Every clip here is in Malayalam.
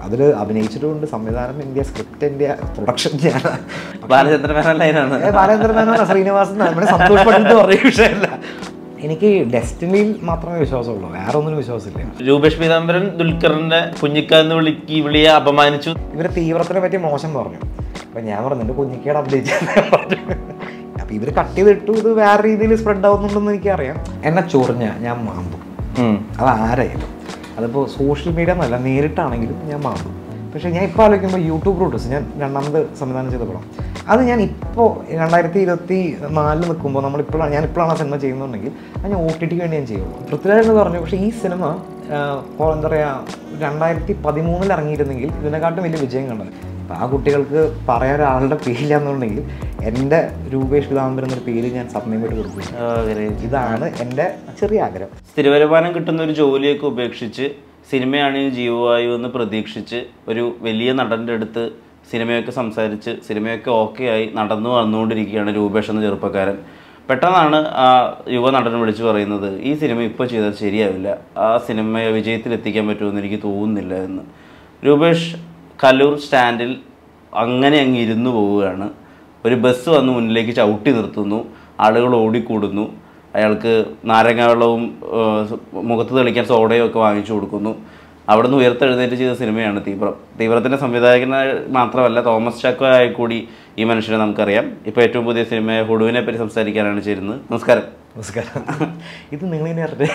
അതിൽ അഭിനയിച്ചിട്ടുണ്ട് സംവിധാനം ഇന്ത്യ സ്ക്രിപ്റ്റ് ഇന്ത്യ പ്രൊഡക്ഷൻ ഞാൻ ബാലചന്ദ്ര മേനോൻ ലൈനാണ് ഏ, ബാലേന്ദ്ര മേനോൻ ശ്രീനിവാസൻ നമ്മുടെ സന്തോഷ് പണ്ഡിറ്റ് പറയുന്ന വിഷയമല്ല എനിക്ക് ഡെസ്റ്റിനിയിൽ മാത്രമേ വിശ്വാസമുള്ളൂ വേറെ ഒന്നിനും വിശ്വാസമില്ല രൂപേഷ് പീതാംബരൻ ദുൽഖറിന്റെ കുഞ്ഞിക്ക എന്ന് വിളിക്ക് വിളിയെ അപമാനിച്ചു ഇവരെ തീവ്രത്തിനെ പറ്റി മോശം പറഞ്ഞു അപ്പം ഞാൻ പറഞ്ഞു എൻ്റെ കുഞ്ഞിക്കേട് അപ്ഡേറ്റ് പറഞ്ഞു അപ്പം ഇവർ കട്ട് ചെയ്തിട്ടു ഇത് വേറെ രീതിയിൽ സ്പ്രെഡ് ആവുന്നുണ്ടെന്ന് എനിക്കറിയാം എന്നെ ചൊറിഞ്ഞ ഞാൻ മാമ്പും ഉം. അത് ആരായാലും അതിപ്പോൾ സോഷ്യൽ മീഡിയ എന്നല്ല നേരിട്ടാണെങ്കിലും ഞാൻ മാറും പക്ഷേ ഞാൻ ഇപ്പോൾ ആലോചിക്കുമ്പോൾ യൂട്യൂബ് റൂട്ടസ് ഞാൻ രണ്ടാമത് സംവിധാനം ചെയ്ത പടം അത് ഞാൻ ഇപ്പോൾ രണ്ടായിരത്തി ഇരുപത്തി നാലിൽ നിൽക്കുമ്പോൾ നമ്മളിപ്പോഴാണ് ഞാൻ ഇപ്പോഴാണ് ആ സിനിമ ചെയ്യുന്നുണ്ടെങ്കിൽ അത് ഞാൻ ഒ ടി ടിക്ക് വേണ്ടി ഞാൻ ചെയ്യുള്ളൂ പൃഥ്വിരാജ് എന്ന് പറഞ്ഞു പക്ഷേ ഈ സിനിമ ആഹ്, ഇപ്പോൾ എന്താ പറയുക രണ്ടായിരത്തി പതിമൂന്നിൽ ഇറങ്ങിയിരുന്നെങ്കിൽ ഇതിനെക്കാട്ടും വലിയ വിജയം കണ്ടത് അപ്പോൾ ആ കുട്ടികൾക്ക് പറയാൻ ഒരാളുടെ പേരില്ലാന്നുണ്ടെങ്കിൽ എൻ്റെ രൂപേഷ് പിതാംബരൻ എന്നൊരു പേര് ഞാൻ സബ്മിറ്റ് കൊടുക്കും ആ, great. ഇതാണ് എൻ്റെ ചെറിയ ആഗ്രഹം സ്ഥിരവരുമാനം കിട്ടുന്ന ഒരു ജോലിയൊക്കെ ഉപേക്ഷിച്ച് സിനിമയാണ് ഈ ജീവവായു എന്ന് പ്രതീക്ഷിച്ച് ഒരു വലിയ നടൻ്റെ അടുത്ത് സിനിമയൊക്കെ സംസാരിച്ച് സിനിമയൊക്കെ ഓക്കെ ആയി നടന്നു വന്നുകൊണ്ടിരിക്കുകയാണ് രൂപേഷ് എന്ന ചെറുപ്പക്കാരൻ പെട്ടെന്നാണ് ആ യുവ നടൻ വിളിച്ചു പറയുന്നത് ഈ സിനിമ ഇപ്പോൾ ചെയ്താൽ ശരിയാവില്ല ആ സിനിമയെ വിജയത്തിലെത്തിക്കാൻ പറ്റുമെന്ന് എനിക്ക് തോന്നുന്നില്ല എന്ന് രൂപേഷ് കലൂർ സ്റ്റാൻഡിൽ അങ്ങനെ അങ്ങ് ഇരുന്നു പോവുകയാണ് ഒരു ബസ് വന്ന് മുന്നിലേക്ക് ചവിട്ടി നിർത്തുന്നു ആളുകൾ ഓടിക്കൂടുന്നു അയാൾക്ക് നാരങ്ങ വെള്ളവും ഏഹ്, സ് മുഖത്ത് തെളിക്കാൻ സോഡയും ഒക്കെ വാങ്ങിച്ചു കൊടുക്കുന്നു അവിടുന്ന് ഉയർത്തെഴുന്നേറ്റ് ചെയ്ത സിനിമയാണ് തീവ്രം തീവ്രത്തിൻ്റെ സംവിധായകനെ മാത്രമല്ല തോമസ് ചാക്കോയായി കൂടി ഈ മനുഷ്യനെ നമുക്കറിയാം ഇപ്പോൾ ഏറ്റവും പുതിയ സിനിമ ഹുഡുവിനെ പറ്റി സംസാരിക്കാനാണ് ചേരുന്നത് നമസ്കാരം നമസ്കാരം ഇത് നിങ്ങളിങ്ങനെ അറിഞ്ഞേ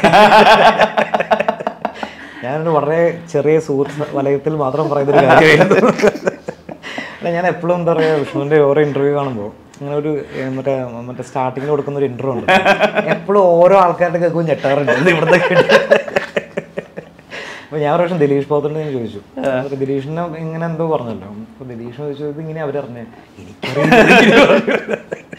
ഞാനൊരു വളരെ ചെറിയ സുഹൃത്ത് വലയത്തിൽ മാത്രം പറയുന്നൊരു കാര്യമായിരുന്നു അല്ല ഞാൻ എപ്പോഴും എന്താ പറയുക വിഷ്ണുവിൻ്റെ ഓരോ ഇൻ്റർവ്യൂ കാണുമ്പോൾ അങ്ങനെ ഒരു ഏർ, മറ്റേ മറ്റേ സ്റ്റാർട്ടിങ്ങിൽ കൊടുക്കുന്ന ഒരു ഇൻ്റർവ്യൂ ഉണ്ട് എപ്പോഴും ഓരോ ആൾക്കാരുടെ കേൾക്കും ഞെട്ടാറുണ്ട് ഇത് ഇവിടുത്തെ കേട്ട് അപ്പോൾ ഞാൻ ഒരു പ്രാവശ്യം ദിലീഷ് പോത്തോണ്ട് ഞാൻ ചോദിച്ചു അപ്പോൾ ദിലീഷിനെ ഇങ്ങനെ എന്തോ പറഞ്ഞല്ലോ അപ്പോൾ ദിലീഷ് ചോദിച്ചു ഇത് ഇങ്ങനെ അവരറിഞ്ഞേ എനിക്കറിയില്ല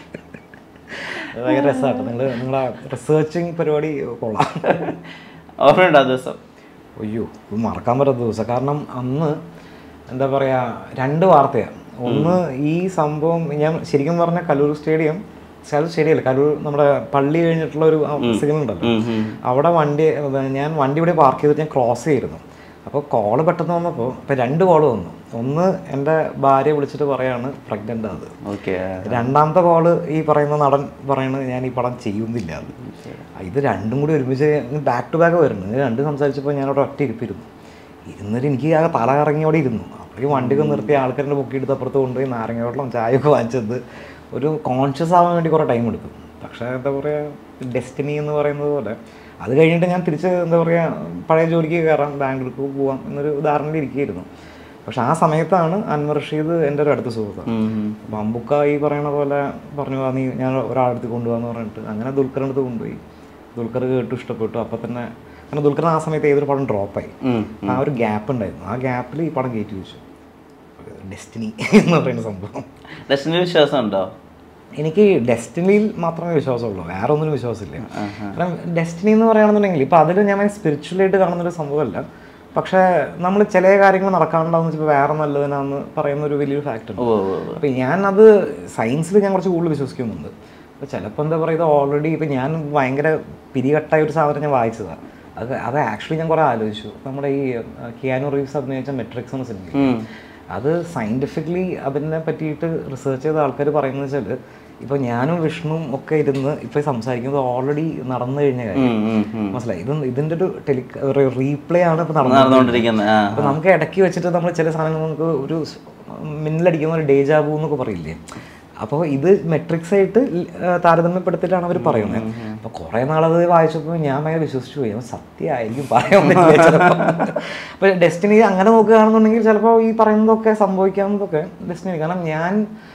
അത് ഭയങ്കര രസമാട്ടോ നിങ്ങൾ നിങ്ങളെ റിസർച്ചിങ് പരിപാടി കൊള്ളാം ഓർമ്മയുണ്ടോ ആ ദിവസം അയ്യോ ഇത് മറക്കാൻ പറ്റാത്ത ദിവസം കാരണം അന്ന് എന്താ പറയുക രണ്ട് വാർത്തയാണ് ഒന്ന് ഈ സംഭവം ഞാൻ ശരിക്കും പറഞ്ഞ കലൂർ സ്റ്റേഡിയം കലൂർ സ്റ്റേഡിയം അല്ല കലൂർ നമ്മുടെ പള്ളി കഴിഞ്ഞിട്ടുള്ള ഒരു സിഗ്നൽ ഉണ്ടല്ലോ ഉം, ഉം. അവിടെ വണ്ടി ഞാൻ വണ്ടി ഇവിടെ പാർക്ക് ചെയ്തിട്ട് ഞാൻ ക്രോസ് ചെയ്തിരുന്നു അപ്പോൾ കോള് പെട്ടെന്ന് വന്നപ്പോൾ ഇപ്പം രണ്ട് കോള് വന്നു ഒന്ന് എൻ്റെ ഭാര്യ വിളിച്ചിട്ട് പറയാണ് പ്രഗ്നൻ്റ് അത് ഓക്കെ രണ്ടാമത്തെ കോള് ഈ പറയുന്ന നടൻ പറയണത് ഞാൻ ഈ പടം ചെയ്യുന്നില്ല എന്ന്. ഇത് രണ്ടും കൂടി ഒരുമിച്ച് ബാക്ക് ടു ബാക്ക് വരുന്നു ഇത് രണ്ടും സംസാരിച്ചപ്പോൾ ഞാൻ അവിടെ ഒറ്റ ഇരിപ്പിരുന്നു ഇരുന്നിട്ട് എനിക്ക് ആകെ തല കറങ്ങി അവിടെ ഇരുന്നു അപ്പോൾ ഈ വണ്ടിയൊക്കെ നിർത്തി ആൾക്കാരുടെ പൊക്കി എടുത്ത് അപ്പുറത്ത് കൊണ്ടുപോയി നാരങ്ങ വെള്ളം ചായയൊക്കെ വാങ്ങിച്ചത് ഒരു കോൺഷ്യസ് ആവാൻ വേണ്ടി കുറേ ടൈം എടുക്കും പക്ഷേ എന്താ പറയുക ഡെസ്റ്റിനി എന്ന് പറയുന്നത് പോലെ അത് കഴിഞ്ഞിട്ട് ഞാൻ തിരിച്ച് എന്താ പറയുക പഴയ ജോലിക്ക് കയറാം ബാംഗ്ലൂർക്ക് പോവാം എന്നൊരു ധാരണയിൽ ഇരിക്കുകയായിരുന്നു പക്ഷെ ആ സമയത്താണ് അൻവർ റഷീദ് എൻ്റെ ഒരു അടുത്ത സുഹൃത്താണ് ബമ്പുക്ക ഈ പറയണ പോലെ പറഞ്ഞു "വാ, നീ ഞാൻ ഒരാളടുത്ത് കൊണ്ടുപോകാന്ന് പറഞ്ഞിട്ട് അങ്ങനെ ദുൽഖറിൻ്റെ അടുത്ത് കൊണ്ടുപോയി ദുൽഖർ കേട്ടു ഇഷ്ടപ്പെട്ടു അപ്പം തന്നെ കാരണം ദുൽഖറിന് ആ സമയത്ത് ഏതൊരു പടം ഡ്രോപ്പായി ആ ഒരു ഗ്യാപ്പ് ഉണ്ടായിരുന്നു ആ ഗ്യാപ്പിൽ ഈ പടം കയറ്റി വെച്ചു ഡെസ്റ്റിനി എന്ന് പറയുന്ന സംഭവം ഡെസ്റ്റിനി വിശ്വാസം ഉണ്ടോ എനിക്ക് ഡെസ്റ്റിനിയിൽ മാത്രമേ വിശ്വാസമുള്ളൂ വേറെ ഒന്നിനും വിശ്വാസമില്ല കാരണം ഡെസ്റ്റിനി എന്ന് പറയുകയാണെന്നുണ്ടെങ്കിൽ ഇപ്പം അതിൽ ഞാൻ സ്പിരിച്വലായിട്ട് കാണുന്നൊരു സംഭവമല്ല പക്ഷേ നമ്മൾ ചില കാര്യങ്ങൾ നടക്കാണ്ടാവുന്ന വെച്ചാൽ വേറെ നല്ലതിനാന്ന് പറയുന്ന ഒരു വലിയൊരു ഫാക്ടർ ഓ ഓ, ഓ. അപ്പം ഞാനത് സയൻസിൽ ഞാൻ കുറച്ച് കൂടുതൽ വിശ്വസിക്കുന്നുണ്ട് അപ്പോൾ ചിലപ്പോൾ എന്താ പറയുക ഓൾറെഡി ഇപ്പം ഞാൻ ഭയങ്കര പിരികട്ടായ ഒരു സാധനം ഞാൻ വായിച്ചതാണ് അത് അത് ആക്ച്വലി ഞാൻ കുറേ ആലോചിച്ചു നമ്മുടെ ഈ കിയാനോ റീവ്സ് അഭിനയിച്ച മെട്രിക്സ് എന്ന സിനിമ ഉം. അത് സയൻറ്റിഫിക്കലി അതിനെ പറ്റിയിട്ട് റിസർച്ച് ചെയ്ത ആൾക്കാർ പറയുന്നത് വെച്ചാൽ ഇപ്പോൾ ഞാനും വിഷ്ണുവും ഒക്കെ ഇരുന്ന് ഇപ്പോൾ സംസാരിക്കുന്നത് ഓൾറെഡി നടന്നു കഴിഞ്ഞ കാര്യം ഉം, ഉം, ഉം. മനസ്സിലായി ഇത് ഇതിൻ്റെ ഒരു ടെലി റീപ്ലേ ആണ് ഇപ്പോൾ നടന്നത് നടന്നുകൊണ്ടിരിക്കുന്നത് ആ അപ്പോൾ നമുക്ക് ഇടയ്ക്ക് വെച്ചിട്ട് നമ്മൾ ചില സാധനങ്ങൾ നമുക്ക് ഒരു സ് മിന്നലടിക്കുന്ന ഒരു ഡേജാബു എന്നൊക്കെ പറയില്ലേ അപ്പോൾ ഇത് മെട്രിക്സ് ആയിട്ട് ൽ- ആ, താരതമ്യപ്പെടുത്തിയിട്ടാണ് അവർ പറയുന്നത് അപ്പോൾ കുറേ നാളത് വായിച്ചപ്പോൾ ഞാൻ ഭയങ്കര വിശ്വസിച്ചു പോയി അപ്പോൾ സത്യമായിരിക്കും പറയാൻ പറ്റില്ല ചിലപ്പോൾ അപ്പോൾ ഡെസ്റ്റിനി അങ്ങനെ നോക്കുകയാണെന്നുണ്ടെങ്കിൽ ചിലപ്പോൾ ഈ പറയുന്നതൊക്കെ സംഭവിക്കാവുന്നതൊക്കെ ഡെസ്റ്റിനി കാരണം ഞാൻ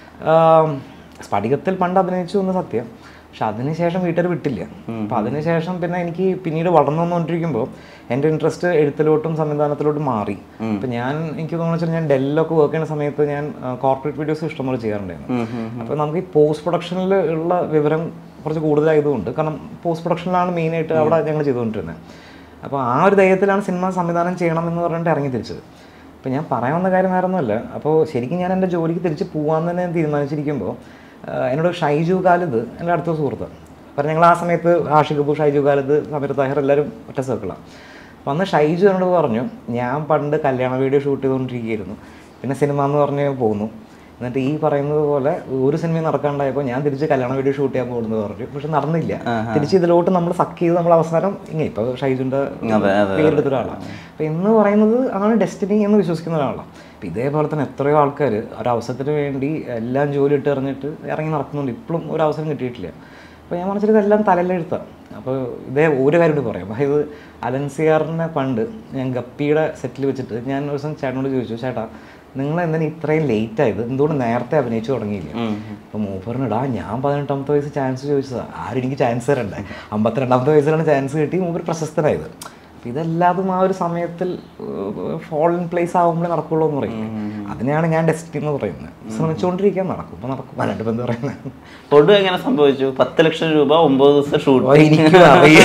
ആം, സ്ഫടികത്തിൽ പണ്ട് അഭിനയിച്ചു എന്ന് സത്യം പക്ഷെ അതിനുശേഷം വീട്ടുകാർ വിട്ടില്ല അപ്പം അതിനുശേഷം പിന്നെ എനിക്ക് പിന്നീട് വളർന്നു വന്നുകൊണ്ടിരിക്കുമ്പോൾ എൻ്റെ ഇൻട്രസ്റ്റ് എഴുത്തിലോട്ടും സംവിധാനത്തിലോട്ടും മാറി അപ്പം ഞാൻ എനിക്ക് തോന്നുന്നു വെച്ചാൽ ഞാൻ ഡെല്ലൊക്കെ വർക്ക് ചെയ്യുന്ന സമയത്ത് ഞാൻ കോർപ്പറേറ്റ് വീഡിയോസ് ഇഷ്ടംപോലെ ചെയ്യാറുണ്ടായിരുന്നു അപ്പോൾ നമുക്ക് ഈ പോസ്റ്റ് പ്രൊഡക്ഷനിൽ ഉള്ള വിവരം കുറച്ച് കൂടുതലായതുകൊണ്ട് കാരണം പോസ്റ്റ് പ്രൊഡക്ഷനിലാണ് മെയിനായിട്ട് അവിടെ ഞങ്ങൾ ചെയ്തുകൊണ്ടിരുന്നത് അപ്പോൾ ആ ഒരു ധൈര്യത്തിലാണ് സിനിമ സംവിധാനം ചെയ്യണം എന്ന് പറഞ്ഞിട്ട് ഇറങ്ങി തിരിച്ചത് അപ്പോൾ ഞാൻ പറയാൻ വന്ന കാര്യം വേറെ ഒന്നുമല്ല അപ്പോൾ ശരിക്കും ഞാൻ എൻ്റെ ജോലിക്ക് തിരിച്ച് പോകാൻ തന്നെ തീരുമാനിച്ചിരിക്കുമ്പോൾ ആഹ് എന്നോട് ഷൈജു ഖാലിദ് എൻ്റെ അടുത്ത സുഹൃത്ത് അപ്പം ഞങ്ങൾ ആ സമയത്ത് ആഷിഖ് കപൂർ ഷൈജു ഖാലിദ് സമീർ താഹിർ എല്ലാവരും ഒറ്റ സർക്കിളാണ് അപ്പോൾ അന്ന് ഷൈജു എന്നോട് പറഞ്ഞു ഞാൻ പണ്ട് കല്യാണ വീഡിയോ ഷൂട്ട് ചെയ്തുകൊണ്ടിരിക്കുകയായിരുന്നു പിന്നെ സിനിമ എന്ന് പറഞ്ഞ് പോന്നു എന്നിട്ട് ഈ പറയുന്നത് പോലെ ഒരു സിനിമ നടക്കാണ്ടായപ്പോൾ ഞാൻ തിരിച്ച് കല്യാണ വീഡിയോ ഷൂട്ട് ചെയ്യാൻ പോകുന്നത് പറഞ്ഞു പക്ഷെ നടന്നില്ല തിരിച്ച് ഇതിലോട്ട് നമ്മൾ സക്ക് ചെയ്ത് നമ്മൾ അവസാനം ഇങ്ങനെ ഇപ്പോൾ ഷൈജുൻ്റെ പേരെടുത്ത ഒരാളാണ് അപ്പം എന്ന് പറയുന്നത് ആണ് ഡെസ്റ്റിനി എന്ന് വിശ്വസിക്കുന്ന ഒരാളാണ് അപ്പം ഇതേപോലെ തന്നെ എത്രയോ ആൾക്കാർ ഒരവസരത്തിന് വേണ്ടി എല്ലാം ജോലി ഇട്ട് എറിഞ്ഞിട്ട് ഇറങ്ങി നടക്കുന്നുണ്ട് ഇപ്പോഴും ഒരു അവസരം കിട്ടിയിട്ടില്ല അപ്പോൾ ഞാൻ മനസ്സിൽ ഇതെല്ലാം തലയിലെഴുത്താം അപ്പോൾ ഇതേ ഒരു കാര്യം കൂടി പറയാം അതായത് അലൻസിയാറിനെ പണ്ട് ഞാൻ ഗപ്പിയുടെ സെറ്റിൽ വെച്ചിട്ട് ഞാൻ ഒരു ദിവസം ചേട്ടനോട് ചോദിച്ചു ചേട്ടാ നിങ്ങൾ എന്തിനാ ഇത്രയും ലേറ്റ് ആയത് എന്തുകൊണ്ട് നേരത്തെ അഭിനയിച്ചു തുടങ്ങിയില്ല അപ്പോൾ മൂപ്പറിനിടാ ഞാൻ പതിനെട്ടാമത്തെ വയസ്സ് ചാൻസ് ചോദിച്ചതാ ആരും എനിക്ക് ചാൻസ് തരണ്ടേ അമ്പത്തിരണ്ടാമത്തെ വയസ്സിലാണ് ചാൻസ് കിട്ടി മൂപ്പർ പ്രശസ്തനായത് അപ്പം ഇതെല്ലാതും ആ ഒരു സമയത്തിൽ ഫോൾ ഇൻ പ്ലേസ് ആകുമ്പോഴേ നടക്കുള്ളൂ എന്ന് പറയും അതിനെയാണ് ഞാൻ ഡെസ്റ്റി എന്ന് പറയുന്നത് ശ്രമിച്ചുകൊണ്ടിരിക്കാൻ നടക്കും ഇപ്പം നടക്കും അല്ലാണ്ട് ഇപ്പം എന്താ പറയുന്നത് ഒടുവ് എങ്ങനെ സംഭവിച്ചു പത്ത് ലക്ഷം രൂപ ഒമ്പത് ദിവസം ഷൂട്ട് ഓ, എനിക്ക് അറിയ-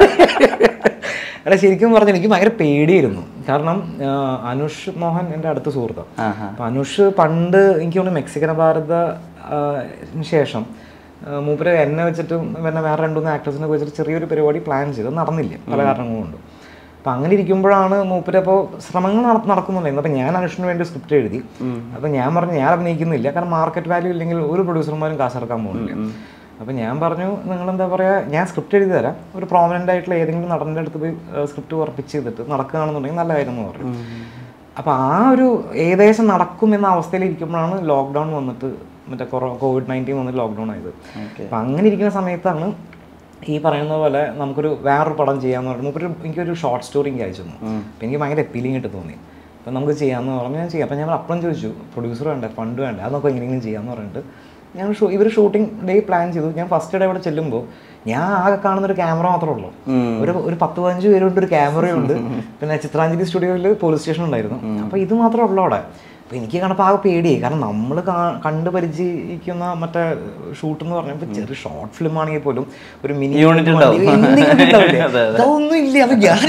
എടാ ശരിക്കും പറഞ്ഞാൽ എനിക്ക് ഭയങ്കര പേടിയായിരുന്നു കാരണം ആ, അനുഷ് മോഹൻ എൻ്റെ അടുത്ത സുഹൃത്താണ് ആഹാ. അപ്പം അനുഷ് പണ്ട് എനിക്ക് തോന്നുന്നു മെക്സിക്കൻ ഭാരത ആ, ന് ശേഷം ആ, മൂപ്പര് എന്നെ വെച്ചിട്ട് പിന്നെ വേറെ രണ്ടു മൂന്ന് ആക്ടേഴ്സിനെ വെച്ചിട്ട് ചെറിയൊരു പരിപാടി പ്ലാൻ ചെയ്ത് അത് നടന്നില്ല പല കാരണങ്ങൾ കൊണ്ട് അപ്പം അങ്ങനെ ഇരിക്കുമ്പോഴാണ് മൂപ്പര് അപ്പോൾ ശ്രമങ്ങൾ നട- നടക്കുന്നുണ്ടായിരുന്നു അപ്പം ഞാൻ അനുഷിന് വേണ്ടി സ്ക്രിപ്റ്റ് എഴുതി അപ്പം ഞാൻ പറഞ്ഞു ഞാൻ അഭിനയിക്കുന്നില്ല കാരണം മാർക്കറ്റ് വാല്യൂ ഇല്ലെങ്കിൽ ഒരു പ്രൊഡ്യൂസർമാരും കാശിറക്കാൻ പോകുന്നില്ല അപ്പം ഞാൻ പറഞ്ഞു നിങ്ങൾ എന്താ പറയുക ഞാൻ സ്ക്രിപ്റ്റ് എഴുതി തരാം ഒരു പ്രോമിനൻ്റ് ആയിട്ടുള്ള ഏതെങ്കിലും നടൻ്റെ അടുത്ത് പോയി സ്ക്രിപ്റ്റ് ഉറപ്പിച്ച് ചെയ്തിട്ട് നടക്കുകയാണെന്നുണ്ടെങ്കിൽ നല്ല കാര്യം എന്ന് പറഞ്ഞു അപ്പോൾ ആ ഒരു ഏകദേശം നടക്കും എന്ന അവസ്ഥയിൽ ഇരിക്കുമ്പോഴാണ് ലോക്ക്ഡൗൺ വന്നിട്ട് മറ്റേ കൊറോ കോവിഡ് നയൻറ്റീൻ വന്നിട്ട് ലോക്ക്ഡൗൺ ആയത് അപ്പം അങ്ങനെ ഇരിക്കുന്ന സമയത്താണ് ഈ പറയുന്ന പോലെ നമുക്കൊരു വേറൊരു പടം ചെയ്യാന്ന് പറഞ്ഞു മൂപ്പര് എനിക്കൊരു ഷോർട്ട് സ്റ്റോറി എനിക്ക് അയച്ചു തന്നു അപ്പം എനിക്ക് ഭയങ്കര എപ്പീലിംഗ് ആയിട്ട് തോന്നി അപ്പം നമുക്ക് ചെയ്യാമെന്ന് പറഞ്ഞു ഞാൻ ചെയ്യാം അപ്പം ഞാൻ അപ്പുറം ചോദിച്ചു പ്രൊഡ്യൂസർ വേണ്ടേ ഫണ്ട് വേണ്ടേ അത് നമുക്ക് എങ്ങനെയെങ്കിലും ചെയ്യാമെന്ന് പറഞ്ഞിട്ട് ഞാൻ ഷൂ ഇവർ ഷൂട്ടിംഗ് ഡേ പ്ലാൻ ചെയ്തു ഞാൻ ഫസ്റ്റ് ഡേ ഇവിടെ ചെല്ലുമ്പോൾ ഞാൻ ആകെ കാണുന്ന ഒരു ക്യാമറ മാത്രമേ ഉള്ളൂ ഒരു ഒരു പത്ത് പതിനഞ്ച് പേരുണ്ട് ഒരു ക്യാമറയുണ്ട് പിന്നെ ചിത്രാഞ്ജലി സ്റ്റുഡിയോയിൽ പോലീസ് സ്റ്റേഷൻ ഉണ്ടായിരുന്നു അപ്പോൾ ഇത് മാത്രമേ ഉള്ളൂ അവിടെ അപ്പോൾ എനിക്ക് കണ്ടപ്പോൾ ആകെ പേടിയായി കാരണം നമ്മൾ കണ്ട് പരിചയിക്കുന്ന മറ്റേ ഷൂട്ട് എന്ന് പറഞ്ഞപ്പോൾ ചെറിയ ഷോർട്ട് ഫിലിം ആണെങ്കിൽ പോലും ഒരു മിനി Unit ഉണ്ടാവും. അതൊന്നും ഇല്ല അത് ഞാൻ